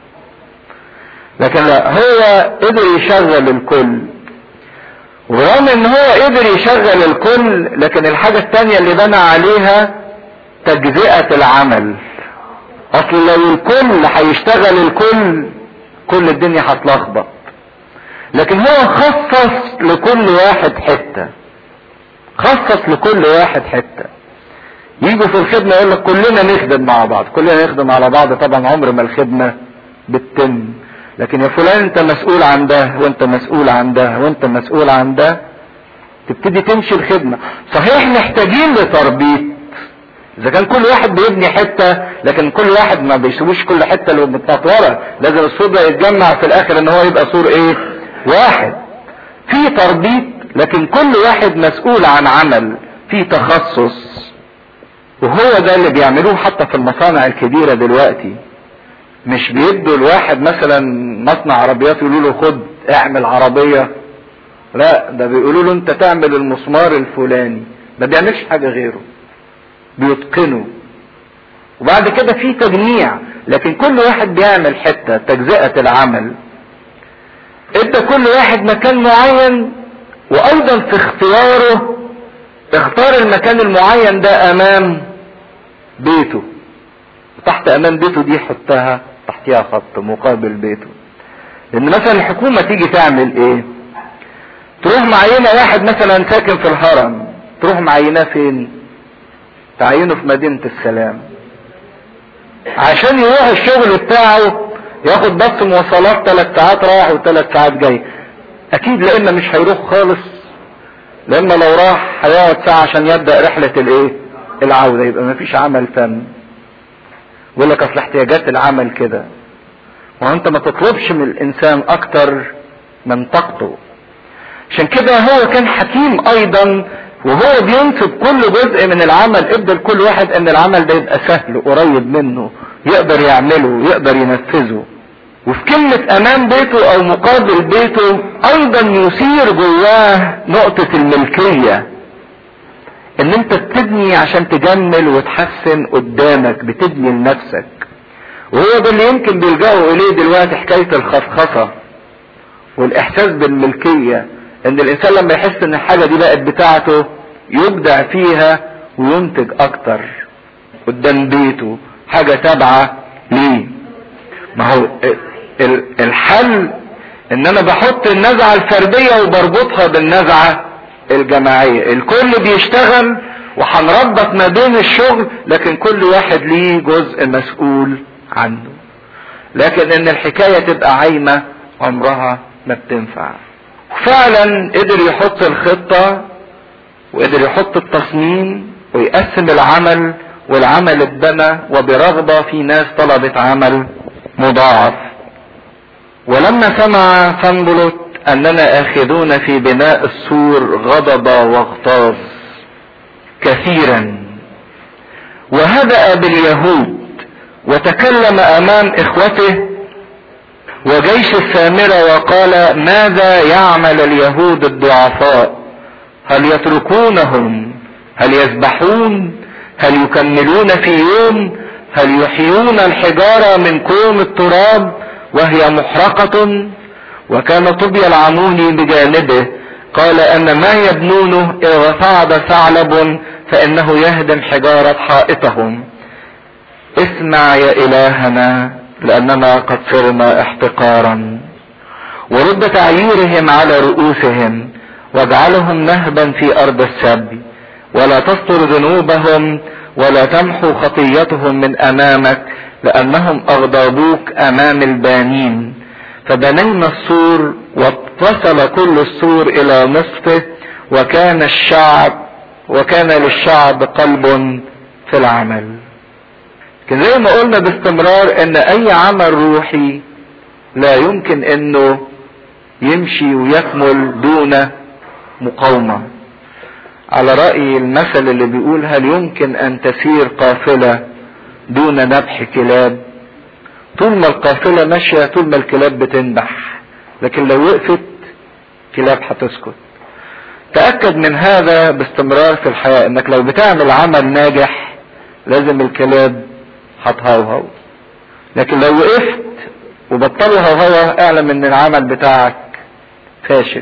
لكن لا هو قدر يشغل الكل ورغم ان هو قدر يشغل الكل لكن الحاجة التانية اللي بنى عليها تجزئة العمل اصل لو الكل هيشتغل الكل كل الدنيا هتلخبط لكن هو خصص لكل واحد حتة خصص لكل واحد حتة يجوا في الخدمة يقول لك كلنا نخدم مع بعض كلنا نخدم على بعض طبعا عمر ما الخدمة بتتم لكن يا فلان انت مسؤول عن ده وانت مسؤول عن ده وانت مسؤول عن ده تبتدي تمشي الخدمة صحيح محتاجين لتربيط اذا كان كل واحد بيبني حتة لكن كل واحد ما بيسيبوش كل حتة اللي متنطورة لازم السور ده يتجمع في الاخر ان هو يبقى سور ايه واحد في تربيط لكن كل واحد مسؤول عن عمل في تخصص وهو ده اللي بيعملوه حتى في المصانع الكبيرة دلوقتي مش بيدوا الواحد مثلا مصنع عربيات يقولوا له خد اعمل عربية لا ده بيقولوا له انت تعمل المسمار الفلاني ما بيعملش حاجة غيره بيتقنه وبعد كده في تجميع لكن كل واحد بيعمل حتة تجزئة العمل ادى كل واحد مكان معين وايضا في اختياره اختار المكان المعين ده امام بيته تحت امام بيته دي حطها تحتها خط مقابل بيته لان مثلا الحكومة تيجي تعمل ايه تروح معينة واحد مثلا ساكن في الهرم تروح معيناه فين تعينه في مدينة السلام عشان يروح الشغل بتاعه ياخد بس مواصلات ثلاث ساعات رايح وثلاث ساعات جاي اكيد لا اما مش هيروح خالص لا اما لو راح هيقعد ساعة عشان يبدأ رحلة الايه العودة يبقى مفيش عمل تم يقول لك اصل احتياجات العمل كده وانت ما تطلبش من الانسان اكتر من طاقته عشان كده هو كان حكيم ايضا وهو بينسب كل جزء من العمل ادى لكل واحد ان العمل ده يبقى سهل قريب منه يقدر يعمله يقدر ينفذه وفي كلمة امام بيته او مقابل بيته ايضا يثير جواه نقطة الملكية ان انت بتبني عشان تجمل وتحسن قدامك بتبني لنفسك وهو ده اللي يمكن بيلجأوا اليه دلوقتي حكاية الخصخصة والاحساس بالملكية ان الانسان لما يحس ان الحاجة دي بقت بتاعته يبدع فيها وينتج اكتر قدام بيته حاجة تابعة ليه ما هو الحل ان انا بحط النزعة الفردية وبربطها بالنزعة الجماعية الكل بيشتغل وهنربط ما بين الشغل لكن كل واحد ليه جزء مسؤول عنه لكن ان الحكاية تبقى عايمة عمرها ما بتنفع فعلا قدر يحط الخطة وقدر يحط التصميم ويقسم العمل والعمل اتبنى وبرغبة في ناس طلبت عمل مضاعف ولما سمع سنبلت اننا اخذون في بناء السور غضب واغتاظ كثيرا وهدأ باليهود وتكلم امام اخوته وجيش السامرة وقال ماذا يعمل اليهود الضعفاء هل يتركونهم هل يسبحون هل يكملون في يوم هل يحيون الحجارة من كوم التراب وهي محرقة وكان طبي العموني بجانبه قال ان ما يبنونه اذا صعد ثعلب فانه يهدم حجارة حائطهم اسمع يا الهنا لاننا قد صرنا احتقارا ورد تعييرهم على رؤوسهم واجعلهم نهبا في ارض السبي ولا تستر ذنوبهم ولا تمحو خطيتهم من امامك لانهم اغضبوك امام البانين فبنينا السور واتصل كل السور الى نصفه وكان الشعب وكان للشعب قلب في العمل لكن زي ما قلنا باستمرار ان اي عمل روحي لا يمكن انه يمشي ويكمل دون مقاومه على رأي المثل اللي بيقول هل يمكن ان تسير قافلة دون نبح كلاب طول ما القافلة ماشية طول ما الكلاب بتنبح لكن لو وقفت كلاب هتسكت تأكد من هذا باستمرار في الحياة انك لو بتعمل عمل ناجح لازم الكلاب هتهوهو لكن لو وقفت وبطلوا هوهوة اعلم ان العمل بتاعك فاشل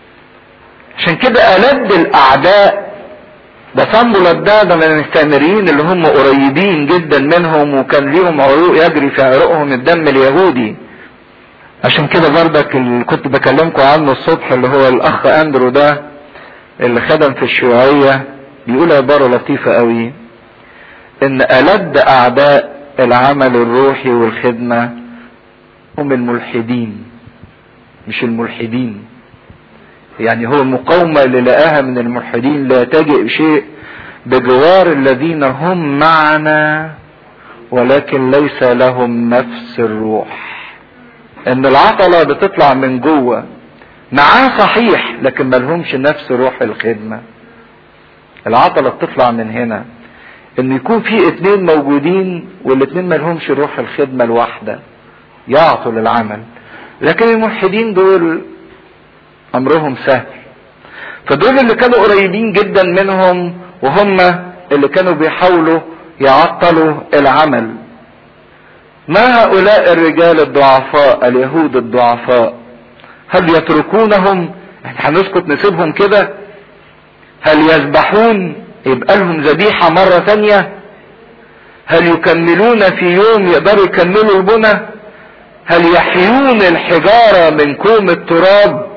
عشان كده ألد الأعداء ده صنبلت ده ده من السامريين اللي هم قريبين جدا منهم وكان ليهم عروق يجري في عروقهم الدم اليهودي عشان كده برضك اللي كنت بكلمكم عنه الصبح اللي هو الأخ أندرو ده اللي خدم في الشيوعية بيقول عبارة لطيفة قوي إن ألد أعداء العمل الروحي والخدمة هم الملحدين مش الملحدين يعني هو المقاومة اللي لقاها من الملحدين لا تجئ شيء بجوار الذين هم معنا ولكن ليس لهم نفس الروح ان العطلة بتطلع من جوه معاه صحيح لكن ملهمش نفس روح الخدمة العطلة بتطلع من هنا ان يكون في اتنين موجودين والاتنين ملهمش روح الخدمة الواحدة يعطل العمل لكن الملحدين دول امرهم سهل فدول اللي كانوا قريبين جدا منهم وهم اللي كانوا بيحاولوا يعطلوا العمل ما هؤلاء الرجال الضعفاء اليهود الضعفاء هل يتركونهم احنا هنسكت نسيبهم كده هل يذبحون يبقى لهم ذبيحة مرة ثانية هل يكملون في يوم يقدروا يكملوا البنى هل يحيون الحجارة من كوم التراب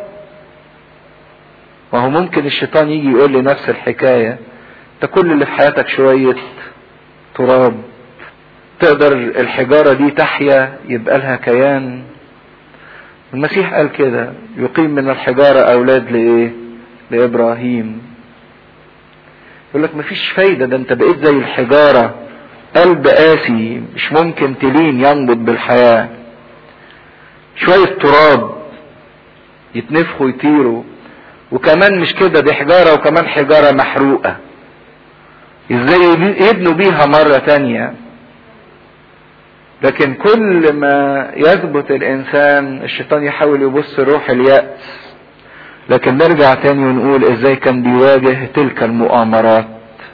وهو ممكن الشيطان يجي يقول لي نفس الحكاية انت كل اللي في حياتك شوية تراب تقدر الحجارة دي تحيا يبقى لها كيان المسيح قال كده يقيم من الحجارة اولاد لايه لابراهيم يقول لك مفيش فايدة ده انت بقيت زي الحجارة قلب قاسي مش ممكن تلين ينبض بالحياة شوية تراب يتنفخوا يطيروا وكمان مش كده دي حجارة وكمان حجارة محروقة ازاي يبنوا بيها مرة تانية لكن كل ما يثبت الانسان الشيطان يحاول يبص روح اليأس لكن نرجع تاني ونقول ازاي كان بيواجه تلك المؤامرات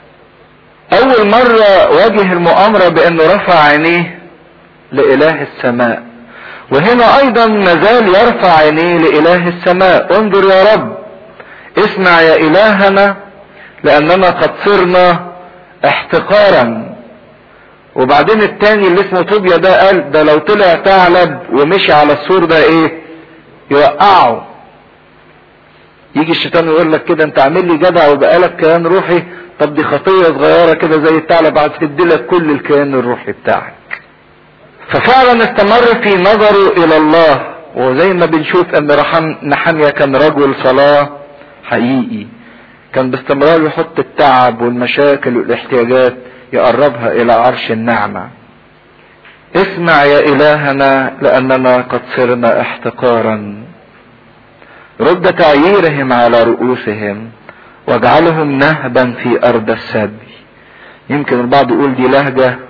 اول مرة واجه المؤامرة بانه رفع عينيه لإله السماء وهنا ايضا مازال يرفع عينيه لإله السماء انظر يا رب اسمع يا الهنا لاننا قد صرنا احتقارا وبعدين التاني اللي اسمه طوبيا ده قال ده لو طلع ثعلب ومشي على السور ده ايه يوقعه يجي الشيطان يقول لك كده انت عامل لي جدع وبقالك كيان روحي طب دي خطيه صغيره كده زي الثعلب هتدي لك كل الكيان الروحي بتاعك ففعلا استمر في نظره الى الله وزي ما بنشوف ان نحمية كان رجل صلاة حقيقي كان باستمرار يحط التعب والمشاكل والاحتياجات يقربها الى عرش النعمة اسمع يا الهنا لاننا قد صرنا احتقارا رد تعييرهم على رؤوسهم واجعلهم نهبا في ارض السبي يمكن البعض يقول دي لهجة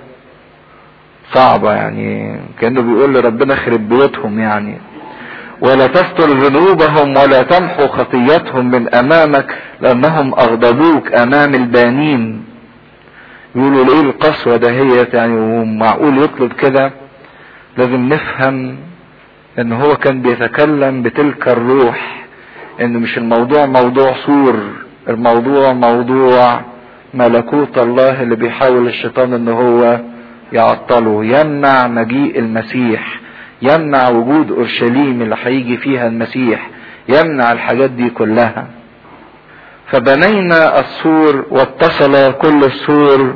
صعبة يعني كأنه بيقول لربنا خرب بيوتهم يعني ولا تستر ذنوبهم ولا تمحو خطيتهم من امامك لانهم اغضبوك امام البانين يقولوا ليه القسوة دهيت يعني ومعقول يطلب كده لازم نفهم ان هو كان بيتكلم بتلك الروح ان مش الموضوع موضوع سور الموضوع موضوع ملكوت الله اللي بيحاول الشيطان ان هو يعطله يمنع مجيء المسيح يمنع وجود اورشليم اللي هيجي فيها المسيح يمنع الحاجات دي كلها فبنينا السور واتصل كل السور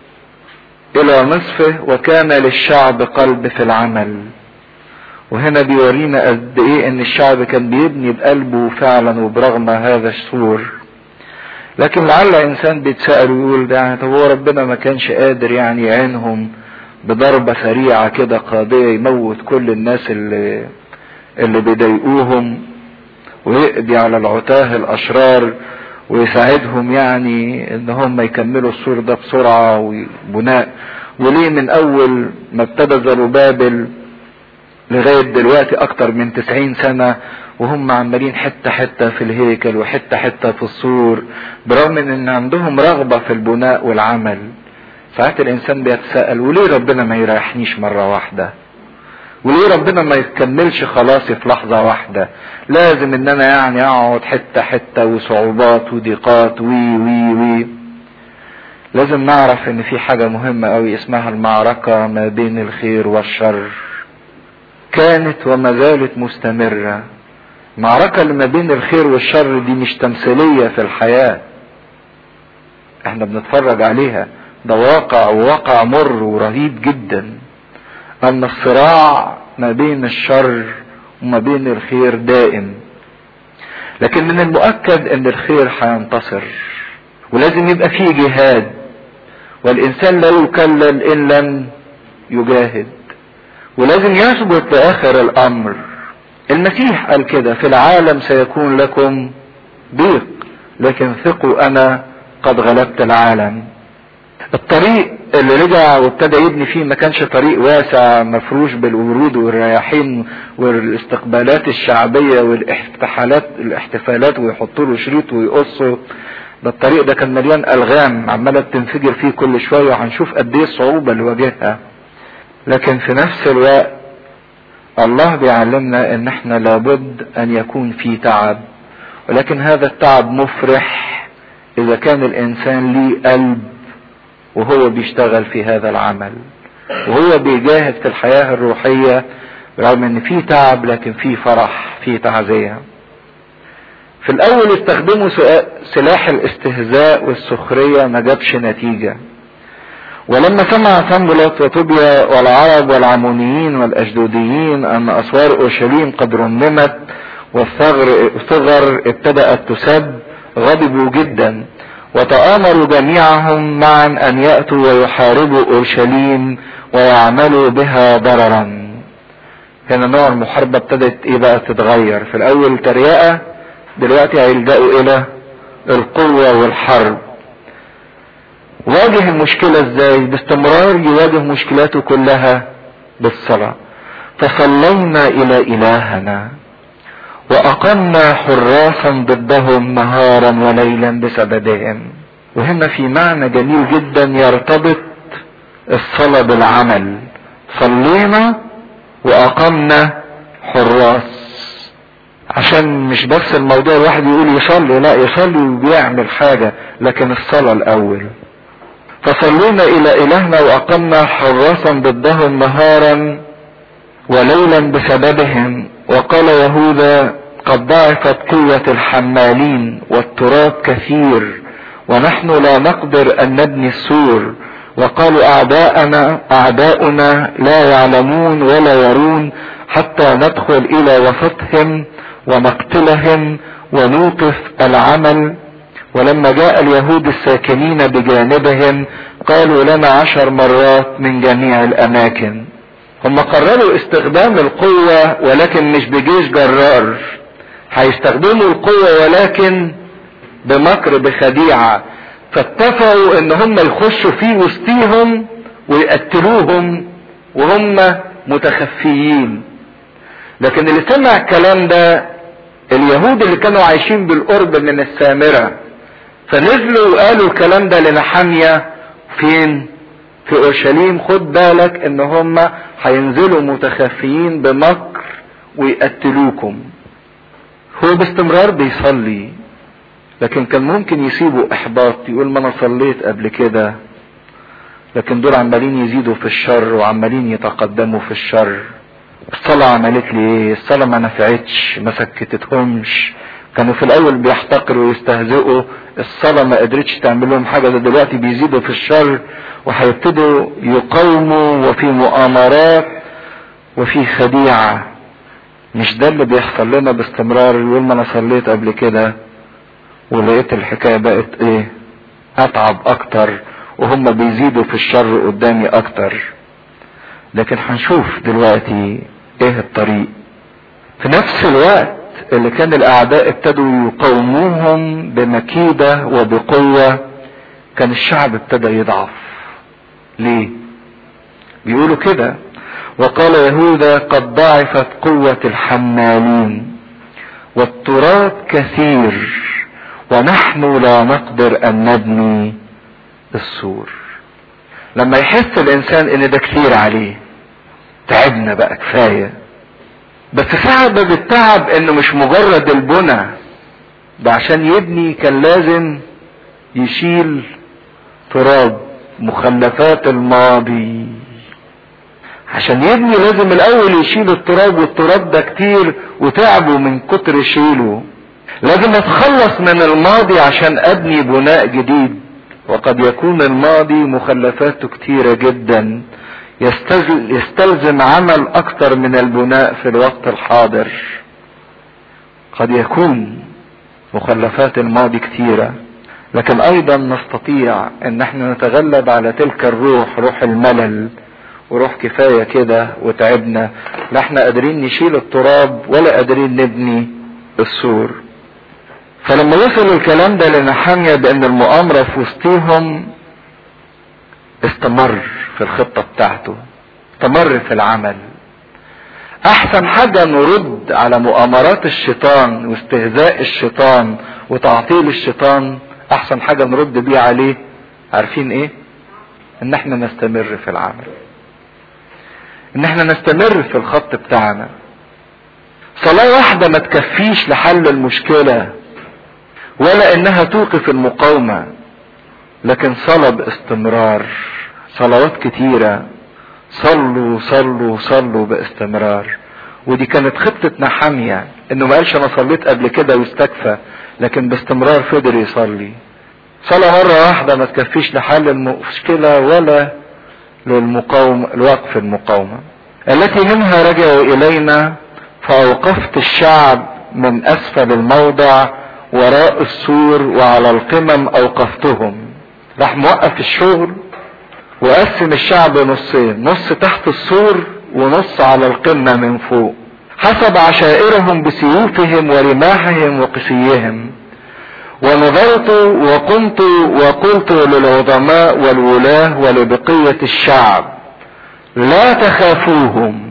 الى نصفه وكان للشعب قلب في العمل وهنا بيورينا قد ايه ان الشعب كان بيبني بقلبه فعلا وبرغم هذا السور لكن لعل انسان بيتسأل ويقول ده طب هو ربنا ما كانش قادر يعني يعينهم بضربة سريعة كده قاضية يموت كل الناس اللي اللي بيضايقوهم ويقضي على العتاه الاشرار ويساعدهم يعني ان هم يكملوا السور ده بسرعة وبناء وليه من اول ما ابتدى زروبابل لغاية دلوقتي اكتر من تسعين سنة وهم عمالين حتة حتة في الهيكل وحتة حتة في السور برغم من ان عندهم رغبة في البناء والعمل ساعات الانسان بيتساءل وليه ربنا ما يريحنيش مرة واحدة وليه ربنا ما يكملش خلاصي في لحظة واحدة لازم ان انا يعني اقعد حتة حتة وصعوبات وضيقات وي وي وي لازم نعرف ان في حاجة مهمة قوي اسمها المعركة ما بين الخير والشر كانت وما زالت مستمرة المعركة اللي ما بين الخير والشر دي مش تمثيلية في الحياة احنا بنتفرج عليها ده واقع وواقع مر ورهيب جدا ان الصراع ما بين الشر وما بين الخير دائم لكن من المؤكد ان الخير هينتصر ولازم يبقى فيه جهاد والانسان لا يكلل ان لم يجاهد ولازم يثبت لاخر الامر المسيح قال كده في العالم سيكون لكم ضيق لكن ثقوا انا قد غلبت العالم الطريق اللي رجع وابتدى يبني فيه ما كانش طريق واسع مفروش بالورود والرياحين والاستقبالات الشعبية والاحتفالات الاحتفالات ويحطوا له شريط ويقصوا ده الطريق ده كان مليان الغام عمالة تنفجر فيه كل شوية وهنشوف قد ايه الصعوبة اللي واجهها لكن في نفس الوقت الله بيعلمنا ان احنا لابد ان يكون في تعب ولكن هذا التعب مفرح اذا كان الانسان ليه قلب وهو بيشتغل في هذا العمل وهو بيجاهد في الحياة الروحية رغم ان في تعب لكن في فرح في تعزية في الاول استخدموا سلاح الاستهزاء والسخرية ما جابش نتيجة ولما سمع سنبلط وطوبيا والعرب والعمونيين والاشدوديين ان اسوار اورشليم قد رممت والثغر ثغر ابتدأت تسب غضبوا جدا وتآمروا جميعهم معا ان يأتوا ويحاربوا اورشليم ويعملوا بها ضررا هنا نوع المحاربة ابتدت ايه بقى تتغير في الاول تريقة دلوقتي هيلجأوا الى القوة والحرب واجه المشكلة ازاي باستمرار يواجه مشكلاته كلها بالصلاة فصلينا الى الهنا واقمنا حراسا ضدهم نهارا وليلا بسببهم وهنا في معنى جميل جدا يرتبط الصلاة بالعمل صلينا واقمنا حراس عشان مش بس الموضوع الواحد يقول يصلي لا يصلي وبيعمل حاجة لكن الصلاة الاول فصلينا الى الهنا واقمنا حراسا ضدهم نهارا وليلا بسببهم وقال يهوذا قد ضعفت قوة الحمالين والتراب كثير ونحن لا نقدر ان نبني السور وقالوا اعداءنا اعداؤنا لا يعلمون ولا يرون حتى ندخل الى وسطهم ونقتلهم ونوقف العمل ولما جاء اليهود الساكنين بجانبهم قالوا لنا عشر مرات من جميع الاماكن هم قرروا استخدام القوة ولكن مش بجيش جرار هيستخدموا القوة ولكن بمكر بخديعة فاتفقوا ان هم يخشوا في وسطيهم ويقتلوهم وهم متخفيين لكن اللي سمع الكلام ده اليهود اللي كانوا عايشين بالقرب من السامرة فنزلوا وقالوا الكلام ده لنحامية فين في اورشليم خد بالك ان هم هينزلوا متخفيين بمكر ويقتلوكم هو باستمرار بيصلي لكن كان ممكن يسيبوا احباط يقول ما انا صليت قبل كده لكن دول عمالين يزيدوا في الشر وعمالين يتقدموا في الشر الصلاة عملت لي ايه الصلاة ما نفعتش ما سكتتهمش كانوا في الاول بيحتقروا ويستهزئوا الصلاة ما قدرتش تعمل لهم حاجة ده دلوقتي بيزيدوا في الشر وهيبتدوا يقاوموا وفي مؤامرات وفي خديعة مش ده اللي بيحصل لنا باستمرار يقول ما انا صليت قبل كده ولقيت الحكاية بقت ايه اتعب اكتر وهم بيزيدوا في الشر قدامي اكتر لكن هنشوف دلوقتي ايه الطريق في نفس الوقت اللي كان الاعداء ابتدوا يقاوموهم بمكيدة وبقوة كان الشعب ابتدى يضعف ليه بيقولوا كده وقال يهوذا قد ضعفت قوة الحمالين والتراب كثير ونحن لا نقدر ان نبني السور لما يحس الانسان ان ده كتير عليه تعبنا بقى كفاية بس سبب التعب انه مش مجرد البنى ده عشان يبني كان لازم يشيل تراب مخلفات الماضي عشان يبني لازم الاول يشيل التراب والتراب ده كتير وتعبه من كتر شيله لازم اتخلص من الماضي عشان ابني بناء جديد وقد يكون الماضي مخلفاته كتيرة جدا يستلزم عمل اكتر من البناء في الوقت الحاضر قد يكون مخلفات الماضي كتيرة لكن ايضا نستطيع ان احنا نتغلب على تلك الروح روح الملل وروح كفاية كده وتعبنا لا احنا قادرين نشيل التراب ولا قادرين نبني السور فلما وصل الكلام ده لنحامية بان المؤامرة في وسطيهم استمر في الخطة بتاعته استمر في العمل احسن حاجة نرد على مؤامرات الشيطان واستهزاء الشيطان وتعطيل الشيطان احسن حاجة نرد بيه عليه عارفين ايه ان احنا نستمر في العمل ان احنا نستمر في الخط بتاعنا صلاة واحدة ما تكفيش لحل المشكلة ولا انها توقف المقاومة لكن صلاة باستمرار صلوات كتيرة صلوا صلوا صلوا باستمرار ودي كانت خطة نحامية انه ما قالش انا صليت قبل كده واستكفى لكن باستمرار فضل يصلي صلاة مرة واحدة ما تكفيش لحل المشكلة ولا للمقاومة الوقف المقاومة التي منها رجعوا الينا فاوقفت الشعب من اسفل الموضع وراء السور وعلى القمم اوقفتهم راح موقف الشغل وقسم الشعب نصين نص تحت السور ونص على القمة من فوق حسب عشائرهم بسيوفهم ورماحهم وقسيهم ونظرت وقمت وقلت للعظماء والولاة ولبقية الشعب لا تخافوهم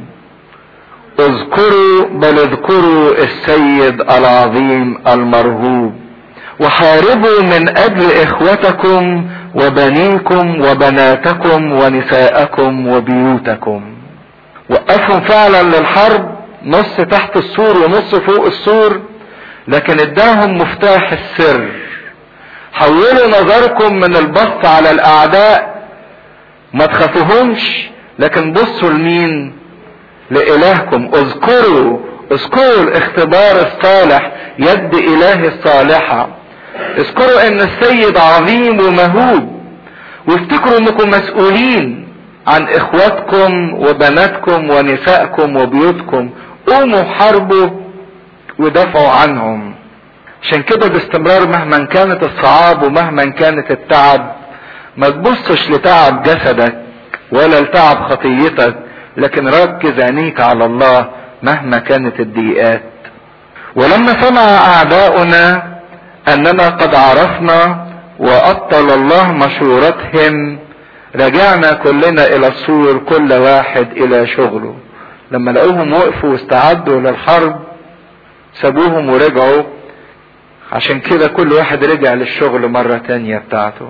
اذكروا بل اذكروا السيد العظيم المرهوب وحاربوا من اجل اخوتكم وبنيكم وبناتكم ونساءكم وبيوتكم وقفهم فعلا للحرب نص تحت السور ونص فوق السور لكن اداهم مفتاح السر حولوا نظركم من البص على الاعداء ما تخافوهمش لكن بصوا لمين لالهكم اذكروا اذكروا الاختبار الصالح يد اله الصالحة اذكروا ان السيد عظيم ومهوب وافتكروا انكم مسؤولين عن اخواتكم وبناتكم ونسائكم وبيوتكم قوموا حاربوا ودافعوا عنهم عشان كده باستمرار مهما كانت الصعاب ومهما كانت التعب ما تبصش لتعب جسدك ولا لتعب خطيتك لكن ركز عينيك على الله مهما كانت الضيقات ولما سمع اعداؤنا اننا قد عرفنا وابطل الله مشورتهم رجعنا كلنا الى السور كل واحد الى شغله لما لقوهم وقفوا واستعدوا للحرب سابوهم ورجعوا عشان كده كل واحد رجع للشغل مرة تانية بتاعته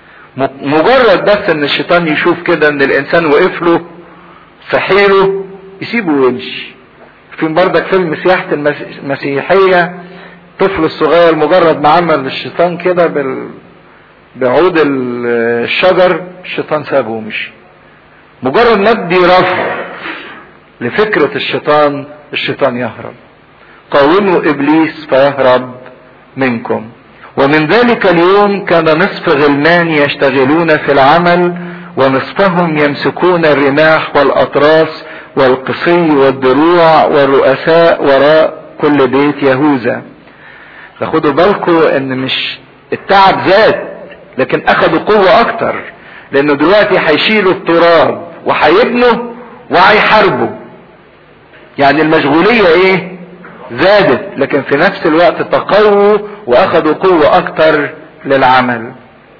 مجرد بس ان الشيطان يشوف كده ان الانسان وقف له في حيله يسيبه ويمشي في بردك فيلم سياحة المسيحية الطفل الصغير مجرد ما عمل الشيطان كده بال... بعود الشجر الشيطان سابه ومشي مجرد ما ادي رفض لفكرة الشيطان الشيطان يهرب قاوموا ابليس فيهرب منكم ومن ذلك اليوم كان نصف غلمان يشتغلون في العمل ونصفهم يمسكون الرماح والاطراس والقصي والدروع والرؤساء وراء كل بيت يهوذا فخدوا بالكم ان مش التعب زاد لكن اخدوا قوة اكتر لانه دلوقتي هيشيلوا التراب وهيبنوا وهيحاربوا يعني المشغولية ايه زادت لكن في نفس الوقت تقووا واخدوا قوة اكتر للعمل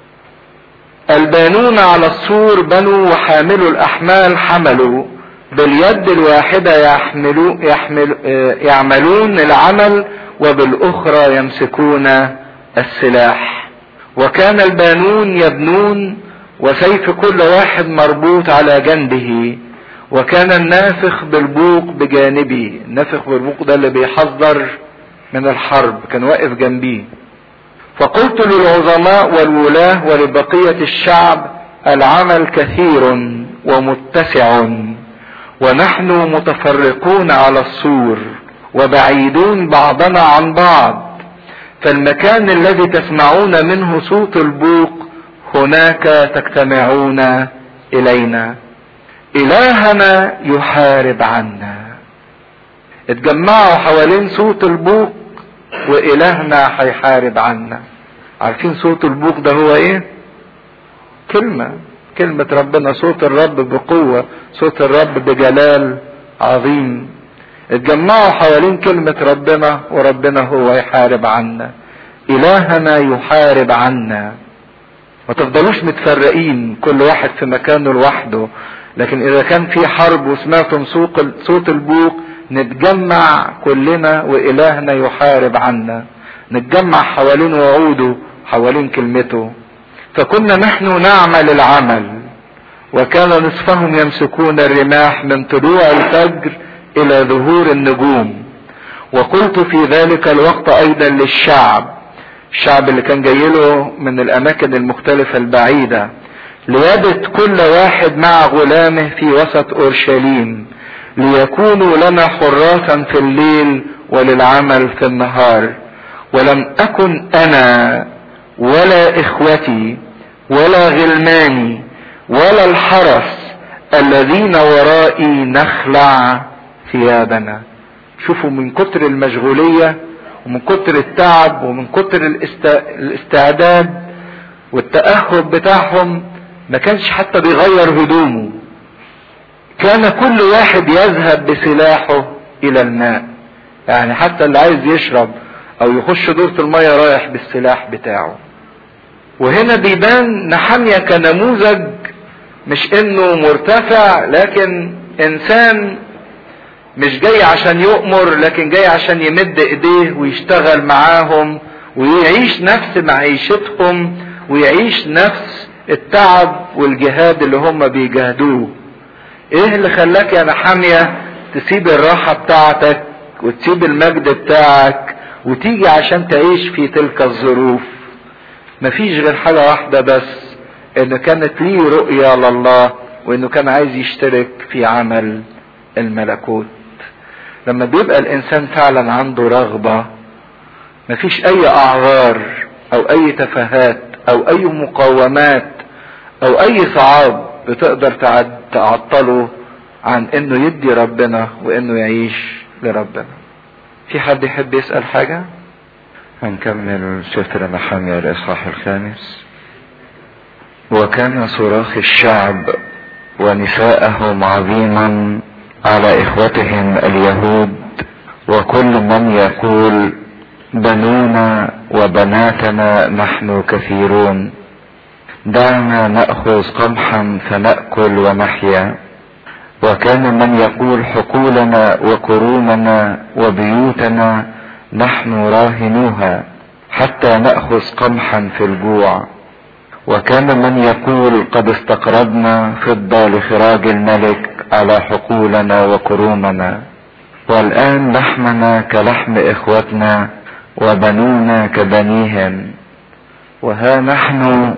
البانون على السور بنوا وحاملوا الاحمال حملوا باليد الواحدة يحملوا يحمل يعملون العمل وبالاخرى يمسكون السلاح وكان البانون يبنون وسيف كل واحد مربوط على جنبه وكان النافخ بالبوق بجانبه النافخ بالبوق ده اللي بيحذر من الحرب كان واقف جنبيه فقلت للعظماء والولاة ولبقية الشعب العمل كثير ومتسع ونحن متفرقون على السور وبعيدون بعضنا عن بعض فالمكان الذي تسمعون منه صوت البوق هناك تجتمعون الينا الهنا يحارب عنا اتجمعوا حوالين صوت البوق والهنا هيحارب عنا عارفين صوت البوق ده هو ايه كلمة كلمة ربنا صوت الرب بقوة صوت الرب بجلال عظيم اتجمعوا حوالين كلمة ربنا وربنا هو يحارب عنا الهنا يحارب عنا ما تفضلوش متفرقين كل واحد في مكانه لوحده لكن اذا كان في حرب وسمعتم صوت البوق نتجمع كلنا والهنا يحارب عنا نتجمع حوالين وعوده حوالين كلمته فكنا نحن نعمل العمل وكان نصفهم يمسكون الرماح من طلوع الفجر الى ظهور النجوم وقلت في ذلك الوقت ايضا للشعب الشعب اللي كان جاي له من الاماكن المختلفة البعيدة ليبت كل واحد مع غلامه في وسط اورشليم ليكونوا لنا حراسا في الليل وللعمل في النهار ولم اكن انا ولا اخوتي ولا غلماني ولا الحرس الذين ورائي نخلع ثيابنا شوفوا من كتر المشغولية ومن كتر التعب ومن كتر الاستعداد والتأهب بتاعهم ما كانش حتى بيغير هدومه كان كل واحد يذهب بسلاحه الى الماء يعني حتى اللي عايز يشرب او يخش دورة المية رايح بالسلاح بتاعه وهنا بيبان نحمية كنموذج مش انه مرتفع لكن انسان مش جاي عشان يؤمر لكن جاي عشان يمد ايديه ويشتغل معاهم ويعيش نفس معيشتهم ويعيش نفس التعب والجهاد اللي هم بيجاهدوه ايه اللي خلاك يا نحامية تسيب الراحة بتاعتك وتسيب المجد بتاعك وتيجي عشان تعيش في تلك الظروف مفيش غير حاجة واحدة بس انه كانت ليه رؤية لله وانه كان عايز يشترك في عمل الملكوت لما بيبقى الانسان فعلا عنده رغبة مفيش اي اعذار او اي تفاهات او اي مقاومات او اي صعاب بتقدر تعطله عن انه يدي ربنا وانه يعيش لربنا في حد يحب يسأل حاجة هنكمل سفر نحمية الاصحاح الخامس وكان صراخ الشعب ونساءهم عظيما على اخوتهم اليهود وكل من يقول بنونا وبناتنا نحن كثيرون دعنا ناخذ قمحا فناكل ونحيا وكان من يقول حقولنا وكرومنا وبيوتنا نحن راهنوها حتى ناخذ قمحا في الجوع وكان من يقول قد استقرضنا فضه لخراج الملك على حقولنا وكرومنا والان لحمنا كلحم اخوتنا وبنونا كبنيهم وها نحن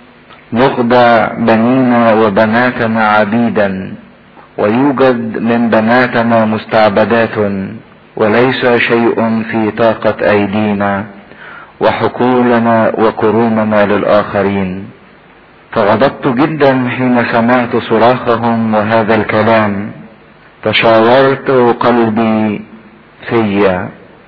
نخضع بنينا وبناتنا عبيدا ويوجد من بناتنا مستعبدات وليس شيء في طاقة ايدينا وحقولنا وكرومنا للاخرين فغضبت جدا حين سمعت صراخهم وهذا الكلام تشاورت قلبي فيا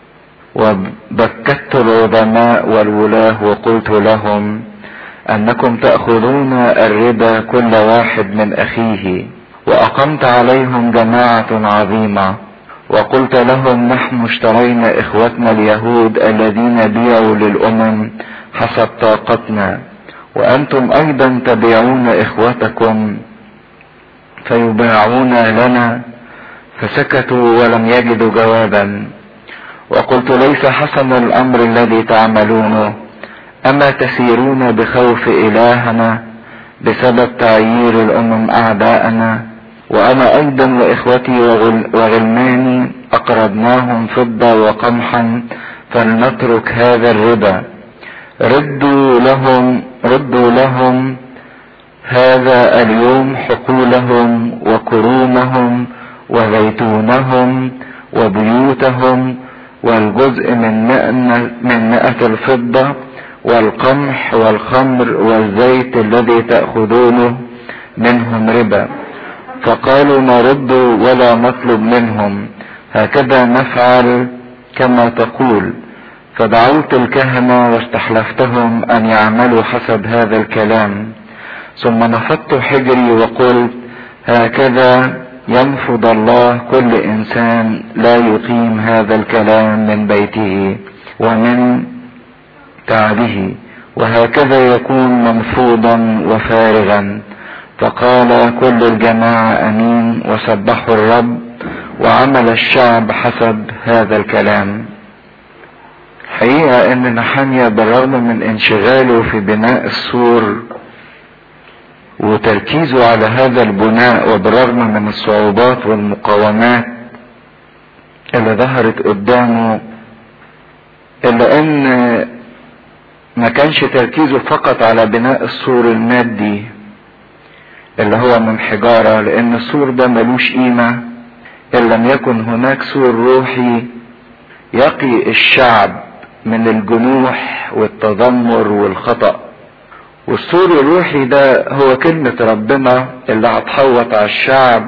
وبكت العظماء والولاه وقلت لهم انكم تاخذون الربا كل واحد من اخيه واقمت عليهم جماعه عظيمه وقلت لهم نحن اشترينا اخوتنا اليهود الذين بيعوا للامم حسب طاقتنا وانتم ايضا تبيعون اخوتكم فيباعون لنا فسكتوا ولم يجدوا جوابا وقلت ليس حسن الامر الذي تعملونه اما تسيرون بخوف الهنا بسبب تعيير الامم اعداءنا وانا ايضا واخوتي وغل وغلماني اقرضناهم فضة وقمحا فلنترك هذا الربا ردوا لهم ردوا لهم هذا اليوم حقولهم وكرومهم وزيتونهم وبيوتهم والجزء من مئة من مئة الفضة والقمح والخمر والزيت الذي تأخذونه منهم ربا فقالوا نرد ولا نطلب منهم هكذا نفعل كما تقول فدعوت الكهنة واستحلفتهم ان يعملوا حسب هذا الكلام ثم نفضت حجري وقلت هكذا ينفض الله كل انسان لا يقيم هذا الكلام من بيته ومن تعبه وهكذا يكون منفوضا وفارغا فقال كل الجماعة امين وسبحوا الرب وعمل الشعب حسب هذا الكلام حقيقة ان نحانيا بالرغم من انشغاله في بناء السور وتركيزه على هذا البناء وبالرغم من الصعوبات والمقاومات اللي ظهرت قدامه الا ان ما كانش تركيزه فقط على بناء السور المادي اللي هو من حجارة لان السور ده ملوش قيمة ان لم يكن هناك سور روحي يقي الشعب من الجنوح والتذمر والخطأ والسور الروحي ده هو كلمة ربنا اللي هتحوط على الشعب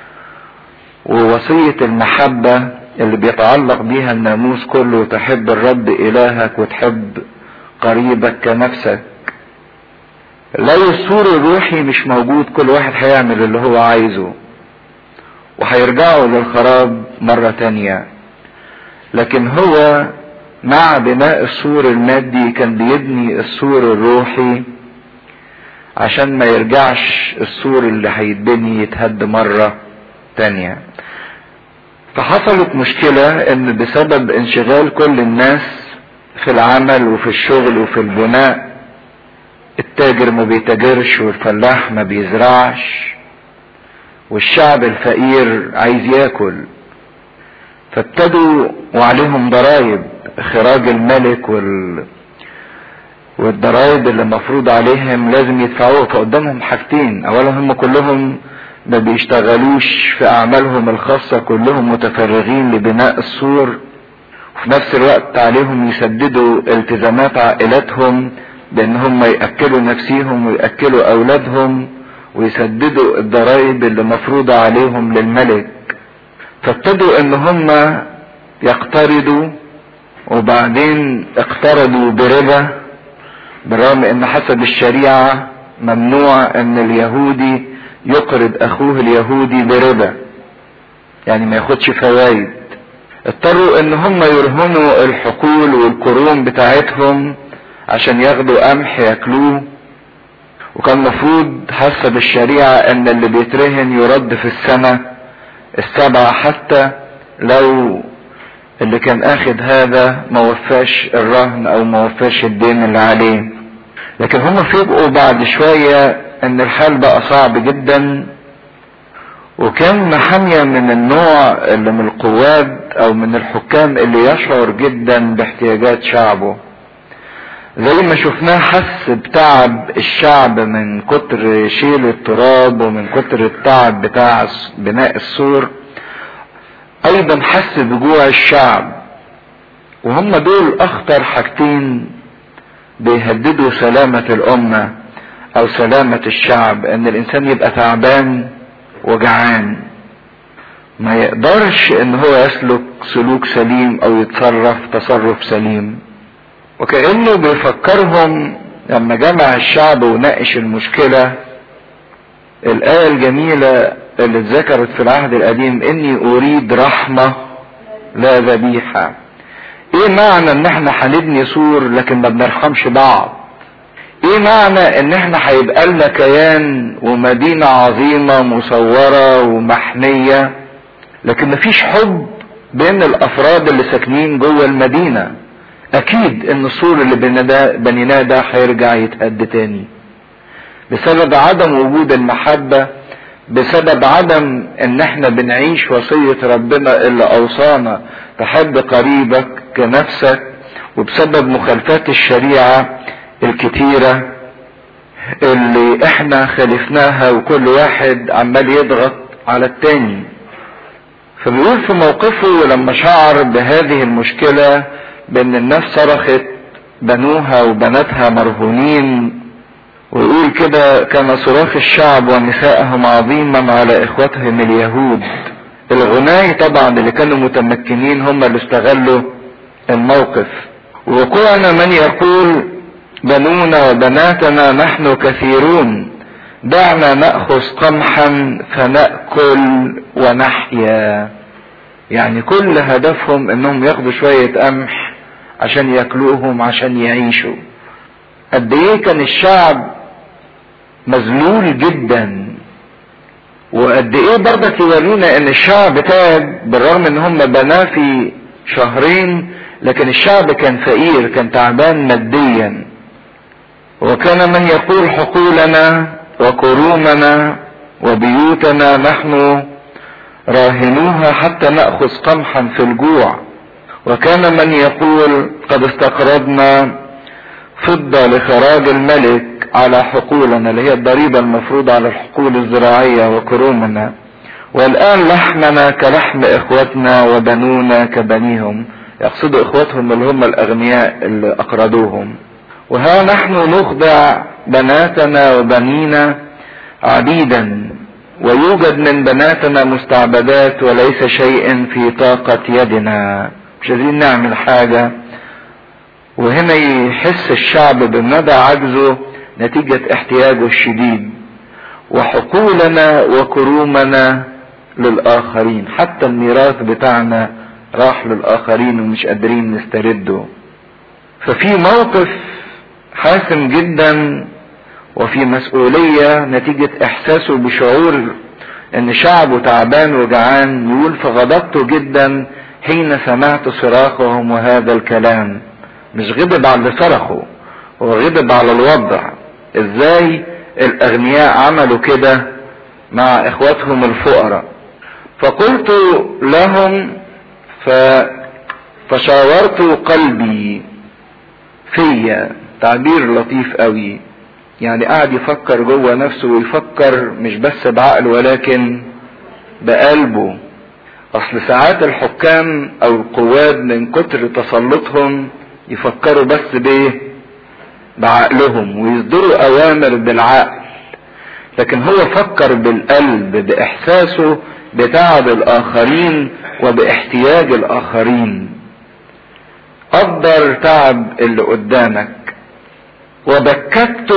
ووصية المحبة اللي بيتعلق بيها الناموس كله تحب الرب إلهك وتحب قريبك كنفسك لو السور الروحي مش موجود كل واحد هيعمل اللي هو عايزه وهيرجعوا للخراب مرة تانية لكن هو مع بناء السور المادي كان بيبني السور الروحي عشان ما يرجعش السور اللي هيتبني يتهد مرة تانية فحصلت مشكلة ان بسبب انشغال كل الناس في العمل وفي الشغل وفي البناء التاجر ما بيتاجرش والفلاح ما بيزرعش والشعب الفقير عايز ياكل فابتدوا وعليهم ضرائب اخراج الملك وال والضرائب اللي مفروض عليهم لازم يدفعوها فقدامهم حاجتين اولا هم كلهم ما بيشتغلوش في اعمالهم الخاصة كلهم متفرغين لبناء السور وفي نفس الوقت عليهم يسددوا التزامات عائلاتهم بان هم يأكلوا نفسيهم ويأكلوا اولادهم ويسددوا الضرائب اللي مفروضة عليهم للملك فابتدوا ان هم يقترضوا وبعدين اقترضوا بربا بالرغم ان حسب الشريعة ممنوع ان اليهودي يقرض اخوه اليهودي بربا يعني ما ياخدش فوائد اضطروا ان هم يرهنوا الحقول والقرون بتاعتهم عشان ياخدوا قمح ياكلوه وكان مفروض حسب الشريعة ان اللي بيترهن يرد في السنة السبعة حتى لو اللي كان اخد هذا ما وفاش الرهن او ما وفاش الدين اللي عليه لكن هم فوجئوا بعد شوية ان الحال بقى صعب جدا وكان محامية من النوع اللي من القواد او من الحكام اللي يشعر جدا باحتياجات شعبه زي ما شفناه حس بتعب الشعب من كتر شيل التراب ومن كتر التعب بتاع بناء السور ايضا حس بجوع الشعب وهم دول اخطر حاجتين بيهددوا سلامة الامة او سلامة الشعب ان الانسان يبقى تعبان وجعان ما يقدرش ان هو يسلك سلوك سليم او يتصرف تصرف سليم وكأنه بيفكرهم لما جمع الشعب وناقش المشكلة الآية الجميلة اللي اتذكرت في العهد القديم اني اريد رحمة لا ذبيحة ايه معنى ان احنا هنبني سور لكن ما بنرحمش بعض ايه معنى ان احنا هيبقى لنا كيان ومدينة عظيمة مصورة ومحمية لكن مفيش حب بين الافراد اللي ساكنين جوه المدينة اكيد ان السور اللي بنيناه ده هيرجع يتهد تاني بسبب عدم وجود المحبة بسبب عدم ان احنا بنعيش وصية ربنا اللي اوصانا تحب قريبك كنفسك وبسبب مخالفات الشريعة الكتيرة اللي احنا خالفناها وكل واحد عمال يضغط على التاني فبيقول في موقفه لما شعر بهذه المشكلة بان الناس صرخت بنوها وبناتها مرهونين ويقول كده كان صراخ الشعب ونسائهم عظيما على اخوتهم اليهود الغناي طبعا اللي كانوا متمكنين هم اللي استغلوا الموقف وقعنا من يقول بنونا وبناتنا نحن كثيرون دعنا ناخذ قمحا فناكل ونحيا يعني كل هدفهم انهم ياخدوا شويه قمح عشان ياكلوهم عشان يعيشوا قد ايه كان الشعب مذلول جدا وقد ايه برضك يورينا ان الشعب تاب بالرغم ان هم بناه في شهرين لكن الشعب كان فقير كان تعبان ماديا وكان من يقول حقولنا وكرومنا وبيوتنا نحن راهنوها حتى ناخذ قمحا في الجوع وكان من يقول قد استقرضنا فضة لخراج الملك على حقولنا اللي هي الضريبة المفروضة على الحقول الزراعية وكرومنا والآن لحمنا كلحم إخوتنا وبنونا كبنيهم يقصدوا إخوتهم اللي هم الأغنياء اللي أقرضوهم وها نحن نخضع بناتنا وبنينا عبيدا ويوجد من بناتنا مستعبدات وليس شيء في طاقة يدنا مش قادرين نعمل حاجة وهنا يحس الشعب بمدى عجزه نتيجة احتياجه الشديد وحقولنا وكرومنا للآخرين حتى الميراث بتاعنا راح للآخرين ومش قادرين نسترده ففي موقف حاسم جدا وفي مسؤولية نتيجة احساسه بشعور ان شعبه تعبان وجعان يقول فغضبت جدا حين سمعت صراخهم وهذا الكلام مش غضب على اللي صرخوا هو غضب على الوضع ازاي الاغنياء عملوا كده مع اخواتهم الفقراء فقلت لهم ف... فشاورت قلبي فيا تعبير لطيف قوي يعني قاعد يفكر جوه نفسه ويفكر مش بس بعقله ولكن بقلبه اصل ساعات الحكام او القواد من كتر تسلطهم يفكروا بس بايه بعقلهم ويصدروا اوامر بالعقل لكن هو فكر بالقلب باحساسه بتعب الاخرين وباحتياج الاخرين قدر تعب اللي قدامك وبكت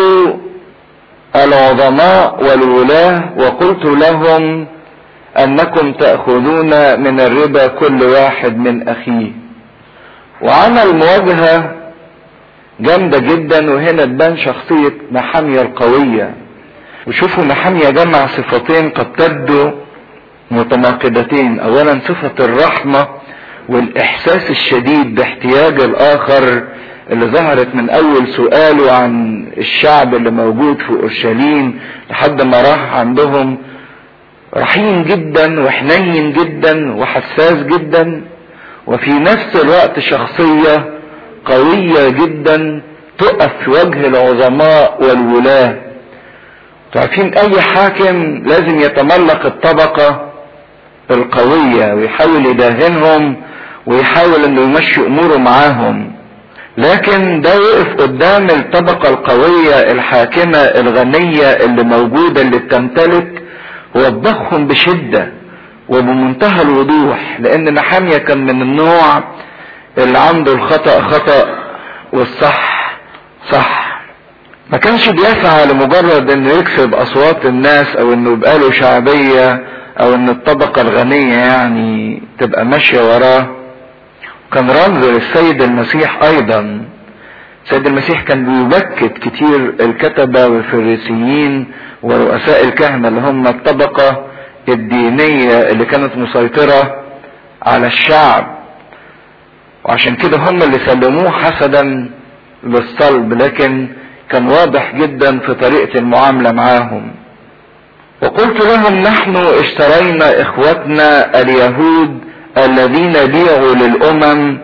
العظماء والولاة وقلت لهم انكم تأخذون من الربا كل واحد من اخيه وعمل مواجهة جامدة جدا وهنا تبان شخصية محامية القوية وشوفوا محامية جمع صفتين قد تبدو متناقضتين اولا صفة الرحمة والاحساس الشديد باحتياج الاخر اللي ظهرت من اول سؤاله عن الشعب اللي موجود في اورشليم لحد ما راح عندهم رحيم جدا وحنين جدا وحساس جدا وفي نفس الوقت شخصية قوية جدا تقف في وجه العظماء والولاة تعرفين اي حاكم لازم يتملق الطبقة القوية ويحاول يداهنهم ويحاول انه يمشي اموره معاهم لكن ده وقف قدام الطبقة القوية الحاكمة الغنية اللي موجودة اللي بتمتلك ووبخهم بشدة وبمنتهى الوضوح لان نحامية كان من النوع اللي عنده الخطأ خطأ والصح صح ما كانش بيسعى لمجرد انه يكسب اصوات الناس او انه يبقى له شعبية او ان الطبقة الغنية يعني تبقى ماشية وراه كان رمز للسيد المسيح ايضا السيد المسيح كان بيبكت كتير الكتبة والفريسيين ورؤساء الكهنة اللي هم الطبقة الدينية اللي كانت مسيطرة على الشعب وعشان كده هم اللي سلموه حسدا للصلب لكن كان واضح جدا في طريقة المعاملة معاهم وقلت لهم نحن اشترينا اخوتنا اليهود الذين بيعوا للامم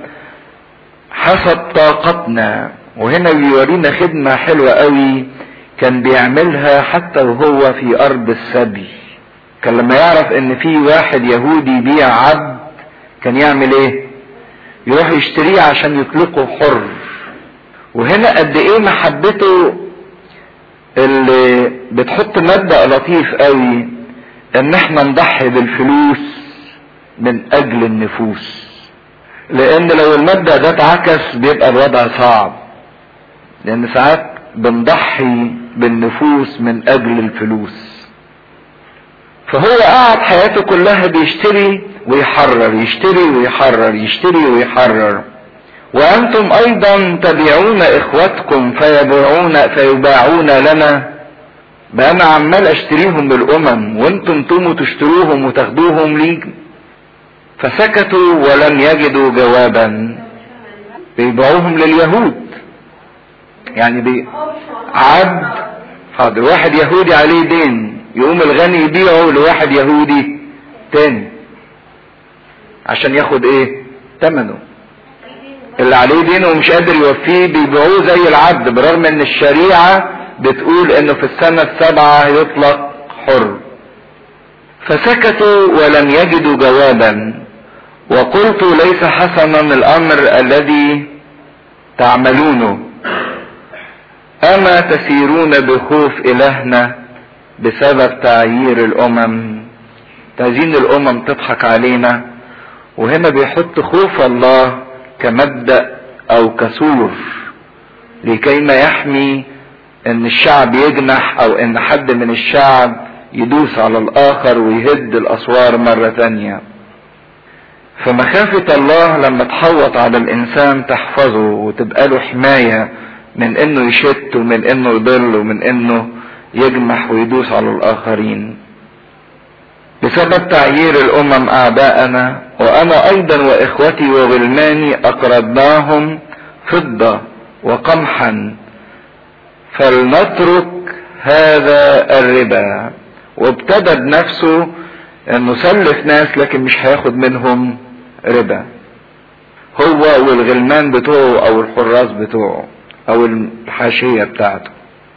حسب طاقتنا وهنا بيورينا خدمة حلوة قوي كان بيعملها حتى وهو في ارض السبي كان لما يعرف ان في واحد يهودي يبيع عبد كان يعمل ايه يروح يشتريه عشان يطلقه حر وهنا قد ايه محبته اللي بتحط مبدأ لطيف قوي ان احنا نضحي بالفلوس من اجل النفوس لان لو المبدأ ده اتعكس بيبقى الوضع صعب لان ساعات بنضحي بالنفوس من اجل الفلوس فهو قعد حياته كلها بيشتري ويحرر يشتري ويحرر يشتري ويحرر وانتم ايضا تبيعون اخوتكم فيبيعون فيباعون لنا بقى انا عمال اشتريهم بالامم وانتم تقوموا تشتروهم وتاخدوهم لي فسكتوا ولم يجدوا جوابا بيبيعوهم لليهود يعني بي عبد حاضر واحد يهودي عليه دين يقوم الغني يبيعه لواحد يهودي تاني عشان ياخد ايه ثمنه اللي عليه دين ومش قادر يوفيه بيبيعوه زي العبد برغم ان الشريعة بتقول انه في السنة السابعة يطلق حر فسكتوا ولم يجدوا جوابا وقلت ليس حسنا الامر الذي تعملونه اما تسيرون بخوف الهنا بسبب تعيير الامم تزين الامم تضحك علينا وهنا بيحط خوف الله كمبدأ او كسور لكي ما يحمي ان الشعب يجنح او ان حد من الشعب يدوس على الاخر ويهد الاسوار مرة تانية فمخافة الله لما تحوط على الانسان تحفظه وتبقى له حماية من انه يشت ومن انه يضل ومن انه يجمح ويدوس على الاخرين بسبب تعيير الامم اعداءنا وانا ايضا واخوتي وغلماني اقرضناهم فضة وقمحا فلنترك هذا الربا وابتدى بنفسه انه سلف ناس لكن مش هياخد منهم ربا هو والغلمان بتوعه او الحراس بتوعه او الحاشية بتاعته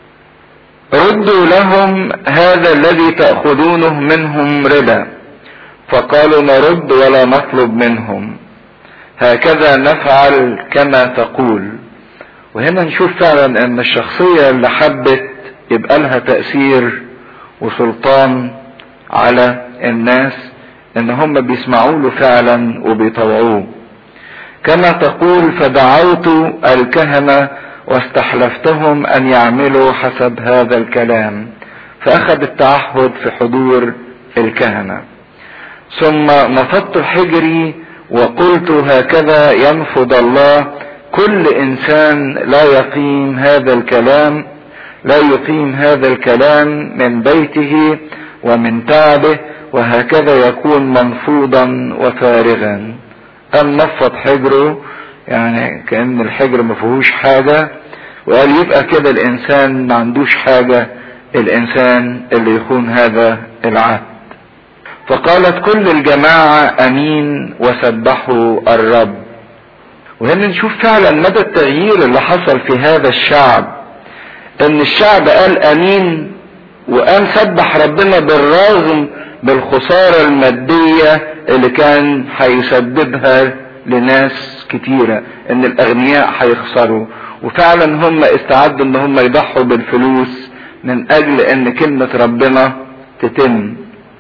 ردوا لهم هذا الذي تأخذونه منهم ربا فقالوا نرد ولا نطلب منهم هكذا نفعل كما تقول وهنا نشوف فعلا ان الشخصية اللي حبت يبقى لها تأثير وسلطان على الناس ان هم بيسمعوا له فعلا وبيطوعوه كما تقول فدعوت الكهنة واستحلفتهم ان يعملوا حسب هذا الكلام فاخذ التعهد في حضور الكهنة ثم نفضت حجري وقلت هكذا ينفض الله كل انسان لا يقيم هذا الكلام لا يقيم هذا الكلام من بيته ومن تعبه وهكذا يكون منفوضا وفارغا قام نفض حجره يعني كأن الحجر ما فيهوش حاجة وقال يبقى كده الإنسان ما عندوش حاجة الإنسان اللي يخون هذا العهد فقالت كل الجماعة أمين وسبحوا الرب وهنا نشوف فعلا مدى التغيير اللي حصل في هذا الشعب ان الشعب قال امين وقام سبح ربنا بالرغم بالخسارة المادية اللي كان هيسببها لناس كتيرة ان الاغنياء هيخسروا وفعلا هم استعدوا ان هم يضحوا بالفلوس من اجل ان كلمة ربنا تتم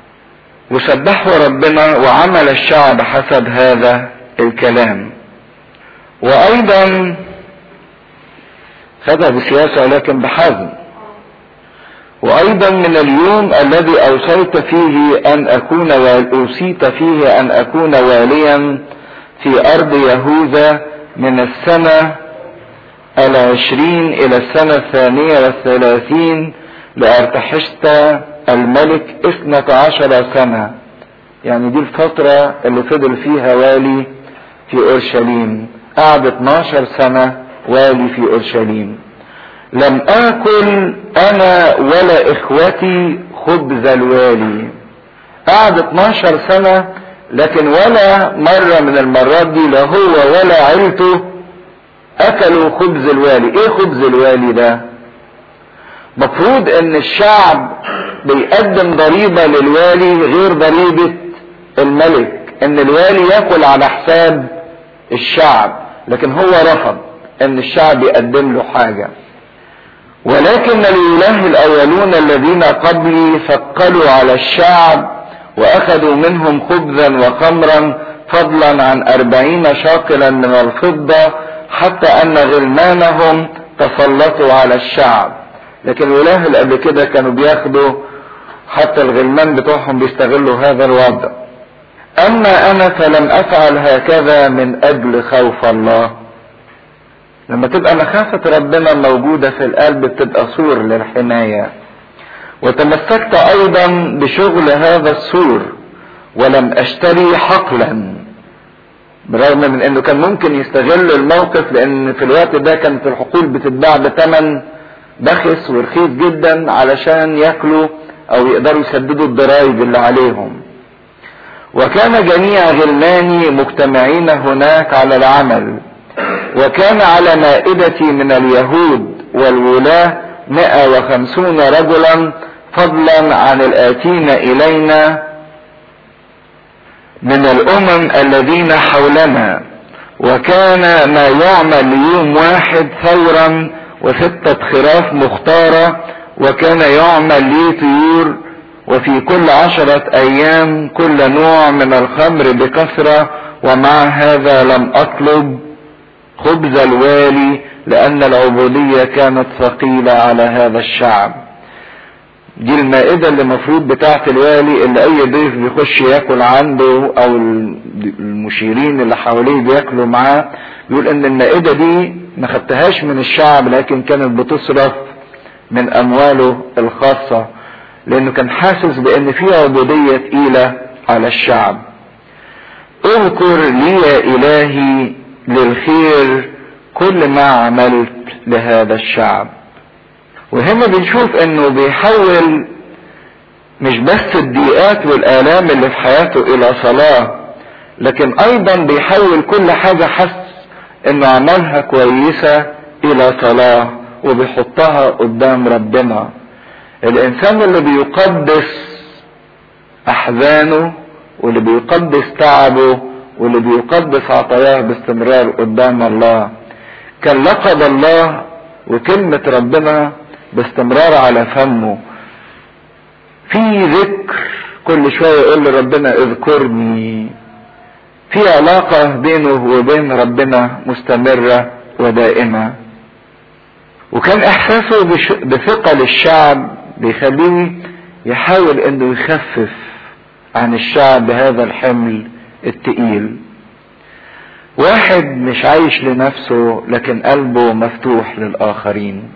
وسبحوا ربنا وعمل الشعب حسب هذا الكلام وايضا خدها بسياسة لكن بحزم وايضا من اليوم الذي اوصيت فيه ان اكون اوصيت فيه ان اكون واليا في ارض يهوذا من السنة العشرين الى السنة الثانية والثلاثين لارتحشت الملك اثنة عشر سنة يعني دي الفترة اللي فضل فيها والي في اورشليم قعد 12 سنة والي في اورشليم لم اكل انا ولا اخوتي خبز الوالي قعد 12 سنة لكن ولا مرة من المرات دي لا هو ولا عيلته اكلوا خبز الوالي ايه خبز الوالي ده مفروض ان الشعب بيقدم ضريبة للوالي غير ضريبة الملك ان الوالي ياكل على حساب الشعب لكن هو رفض ان الشعب يقدم له حاجة ولكن الإله الأولون الذين قبلي ثقلوا على الشعب وأخذوا منهم خبزا وخمرا فضلا عن أربعين شاكلا من الفضة حتى أن غلمانهم تسلطوا على الشعب لكن الإله اللي قبل كده كانوا بياخدوا حتى الغلمان بتوعهم بيستغلوا هذا الوضع أما أنا فلم أفعل هكذا من أجل خوف الله لما تبقى مخافة ربنا موجودة في القلب بتبقى سور للحماية وتمسكت ايضا بشغل هذا السور ولم اشتري حقلا بالرغم من انه كان ممكن يستغل الموقف لان في الوقت ده كانت الحقول بتتباع بثمن بخس ورخيص جدا علشان ياكلوا او يقدروا يسددوا الضرائب اللي عليهم وكان جميع غلماني مجتمعين هناك على العمل وكان على مائدتي من اليهود والولاة مئة وخمسون رجلا فضلا عن الآتين إلينا من الأمم الذين حولنا وكان ما يعمل ليوم واحد ثورا وستة خراف مختارة وكان يعمل لي طيور وفي كل عشرة أيام كل نوع من الخمر بكثرة ومع هذا لم أطلب خبز الوالي لأن العبودية كانت ثقيلة على هذا الشعب دي المائدة اللي المفروض بتاعة الوالي اللي أي ضيف بيخش ياكل عنده أو المشيرين اللي حواليه بياكلوا معاه بيقول إن المائدة دي ما خدتهاش من الشعب لكن كانت بتصرف من امواله الخاصة لانه كان حاسس بان في عبودية تقيلة على الشعب اذكر لي يا الهي للخير كل ما عملت لهذا الشعب وهنا بنشوف انه بيحول مش بس الضيقات والآلام اللي في حياته إلى صلاة لكن أيضا بيحول كل حاجة حس إنه عملها كويسة إلى صلاة وبيحطها قدام ربنا الإنسان اللي بيقدس أحزانه واللي بيقدس تعبه واللي بيقدس عطاياه باستمرار قدام الله كان لقب الله وكلمة ربنا باستمرار على فمه في ذكر كل شوية يقول لربنا اذكرني في علاقة بينه وبين ربنا مستمرة ودائمة وكان احساسه بش... بثقل الشعب بيخليه يحاول انه يخفف عن الشعب هذا الحمل التقيل واحد مش عايش لنفسه لكن قلبه مفتوح للآخرين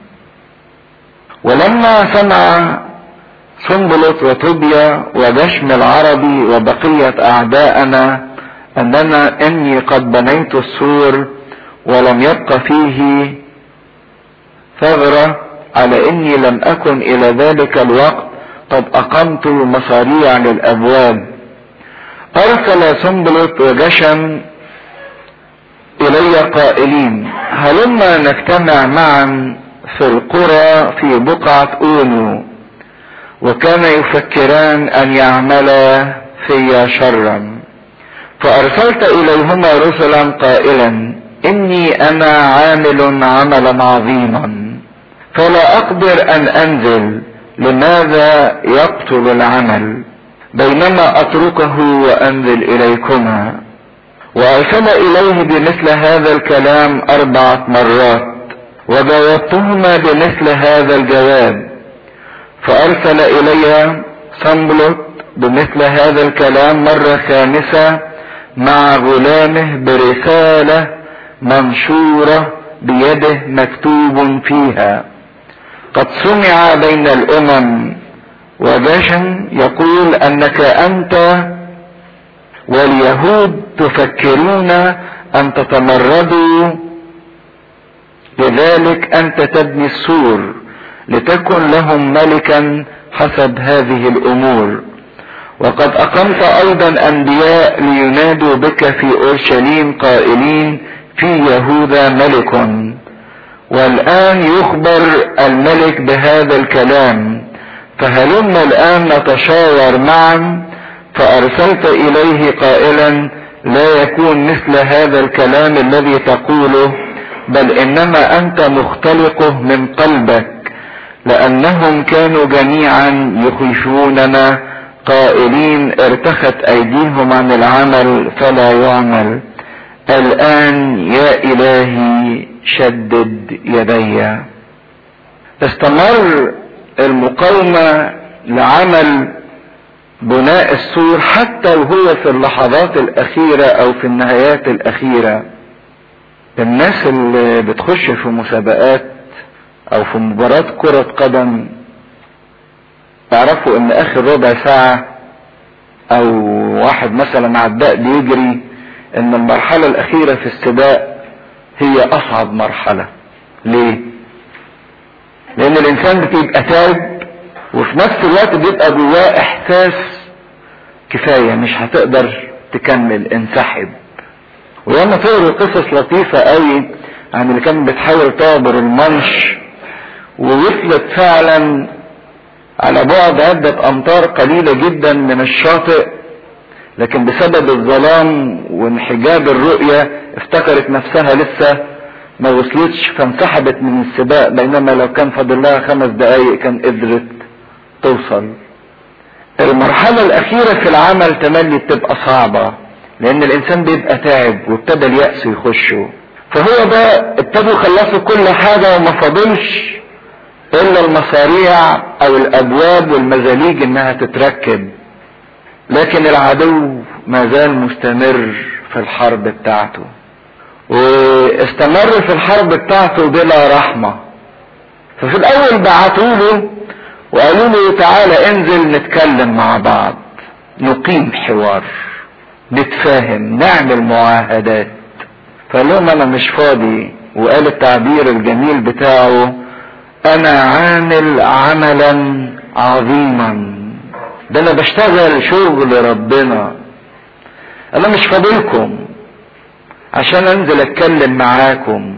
ولما سمع سنبلط وطوبيا وجشم العربي وبقية أعداءنا أننا إني قد بنيت السور ولم يبق فيه ثغرة على إني لم أكن إلى ذلك الوقت قد أقمت مصاريع للأبواب أرسل سنبلط وجشم إلي قائلين هلما نجتمع معا في القرى في بقعة أونو وكان يفكران أن يعملا في شرا فأرسلت إليهما رسلا قائلا إني أنا عامل عملا عظيما فلا أقدر أن أنزل لماذا يقتل العمل بينما أتركه وأنزل إليكما وأرسل إليه بمثل هذا الكلام أربعة مرات وجاوبتهما بمثل هذا الجواب فأرسل إلي صنبلط بمثل هذا الكلام مرة خامسة مع غلامه برسالة منشورة بيده مكتوب فيها قد سمع بين الأمم وجشن يقول أنك أنت واليهود تفكرون أن تتمردوا لذلك أنت تبني السور لتكن لهم ملكا حسب هذه الامور وقد اقمت ايضا انبياء لينادوا بك في اورشليم قائلين في يهوذا ملك والان يخبر الملك بهذا الكلام فهلم الان نتشاور معا فارسلت اليه قائلا لا يكون مثل هذا الكلام الذي تقوله بل انما انت مختلقه من قلبك لأنهم كانوا جميعا يخيفوننا قائلين ارتخت أيديهم عن العمل فلا يعمل الآن يا إلهي شدد يدي استمر المقاومة لعمل بناء السور حتى وهو في اللحظات الأخيرة أو في النهايات الأخيرة الناس اللي بتخش في مسابقات او في مباراة كرة قدم تعرفوا ان اخر ربع ساعة او واحد مثلا عداء بيجري ان المرحلة الاخيرة في السباق هي اصعب مرحلة ليه لان الانسان بتبقى تاب وفي نفس الوقت بيبقى جواه احساس كفاية مش هتقدر تكمل انسحب ولما تقروا قصص لطيفة قوي عن اللي كانت بتحاول تعبر المنش ووصلت فعلا على بعد عدة امتار قليلة جدا من الشاطئ لكن بسبب الظلام وانحجاب الرؤية افتكرت نفسها لسه ما وصلتش فانسحبت من السباق بينما لو كان فاضل لها خمس دقايق كان قدرت توصل المرحلة الأخيرة في العمل تملي بتبقى صعبة لأن الإنسان بيبقى تعب وابتدى اليأس يخشه فهو ده ابتدوا يخلصوا كل حاجة وما فاضلش إلا المصاريع أو الأبواب والمزاليج إنها تتركب لكن العدو ما زال مستمر في الحرب بتاعته واستمر في الحرب بتاعته بلا رحمة ففي الاول بعتوا له وقالوا له تعالى انزل نتكلم مع بعض نقيم حوار نتفاهم نعمل معاهدات فقال لهم انا مش فاضي وقال التعبير الجميل بتاعه انا عامل عملا عظيما ده انا بشتغل شغل ربنا انا مش فاضلكم عشان انزل اتكلم معاكم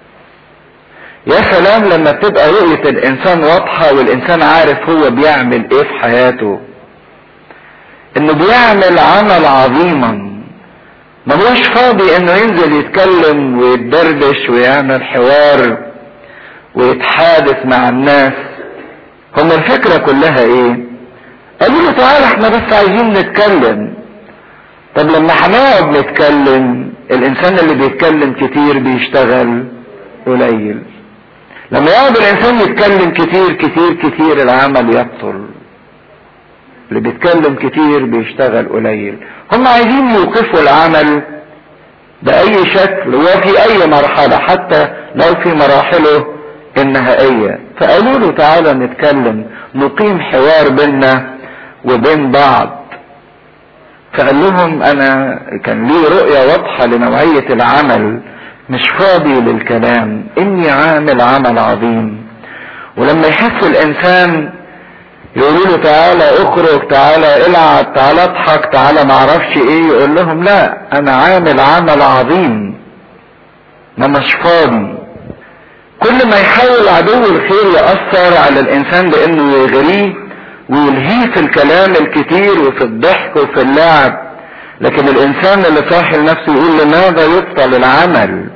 يا سلام لما بتبقى رؤية الانسان واضحة والانسان عارف هو بيعمل ايه في حياته انه بيعمل عمل عظيما ما هوش فاضي انه ينزل يتكلم ويتدردش ويعمل حوار ويتحادث مع الناس هم الفكرة كلها ايه قالوا له تعالى احنا بس عايزين نتكلم طب لما هنقعد نتكلم الانسان اللي بيتكلم كتير بيشتغل قليل لما يقعد الانسان يتكلم كتير كتير كتير العمل يبطل اللي بيتكلم كتير بيشتغل قليل هم عايزين يوقفوا العمل بأي شكل وفي أي مرحلة حتى لو في مراحله النهائية فقالوا له تعالى نتكلم نقيم حوار بيننا وبين بعض فقال لهم أنا كان لي رؤية واضحة لنوعية العمل مش فاضي للكلام إني عامل عمل عظيم ولما يحس الإنسان يقولوا له تعالى اخرج تعالى العب تعالى اضحك تعالى معرفش ايه يقول لهم لا انا عامل عمل عظيم ما مش فاضي كل ما يحاول عدو الخير يأثر على الانسان بانه يغريه ويلهيه في الكلام الكتير وفي الضحك وفي اللعب لكن الانسان اللي صاحي لنفسه يقول لماذا يبطل العمل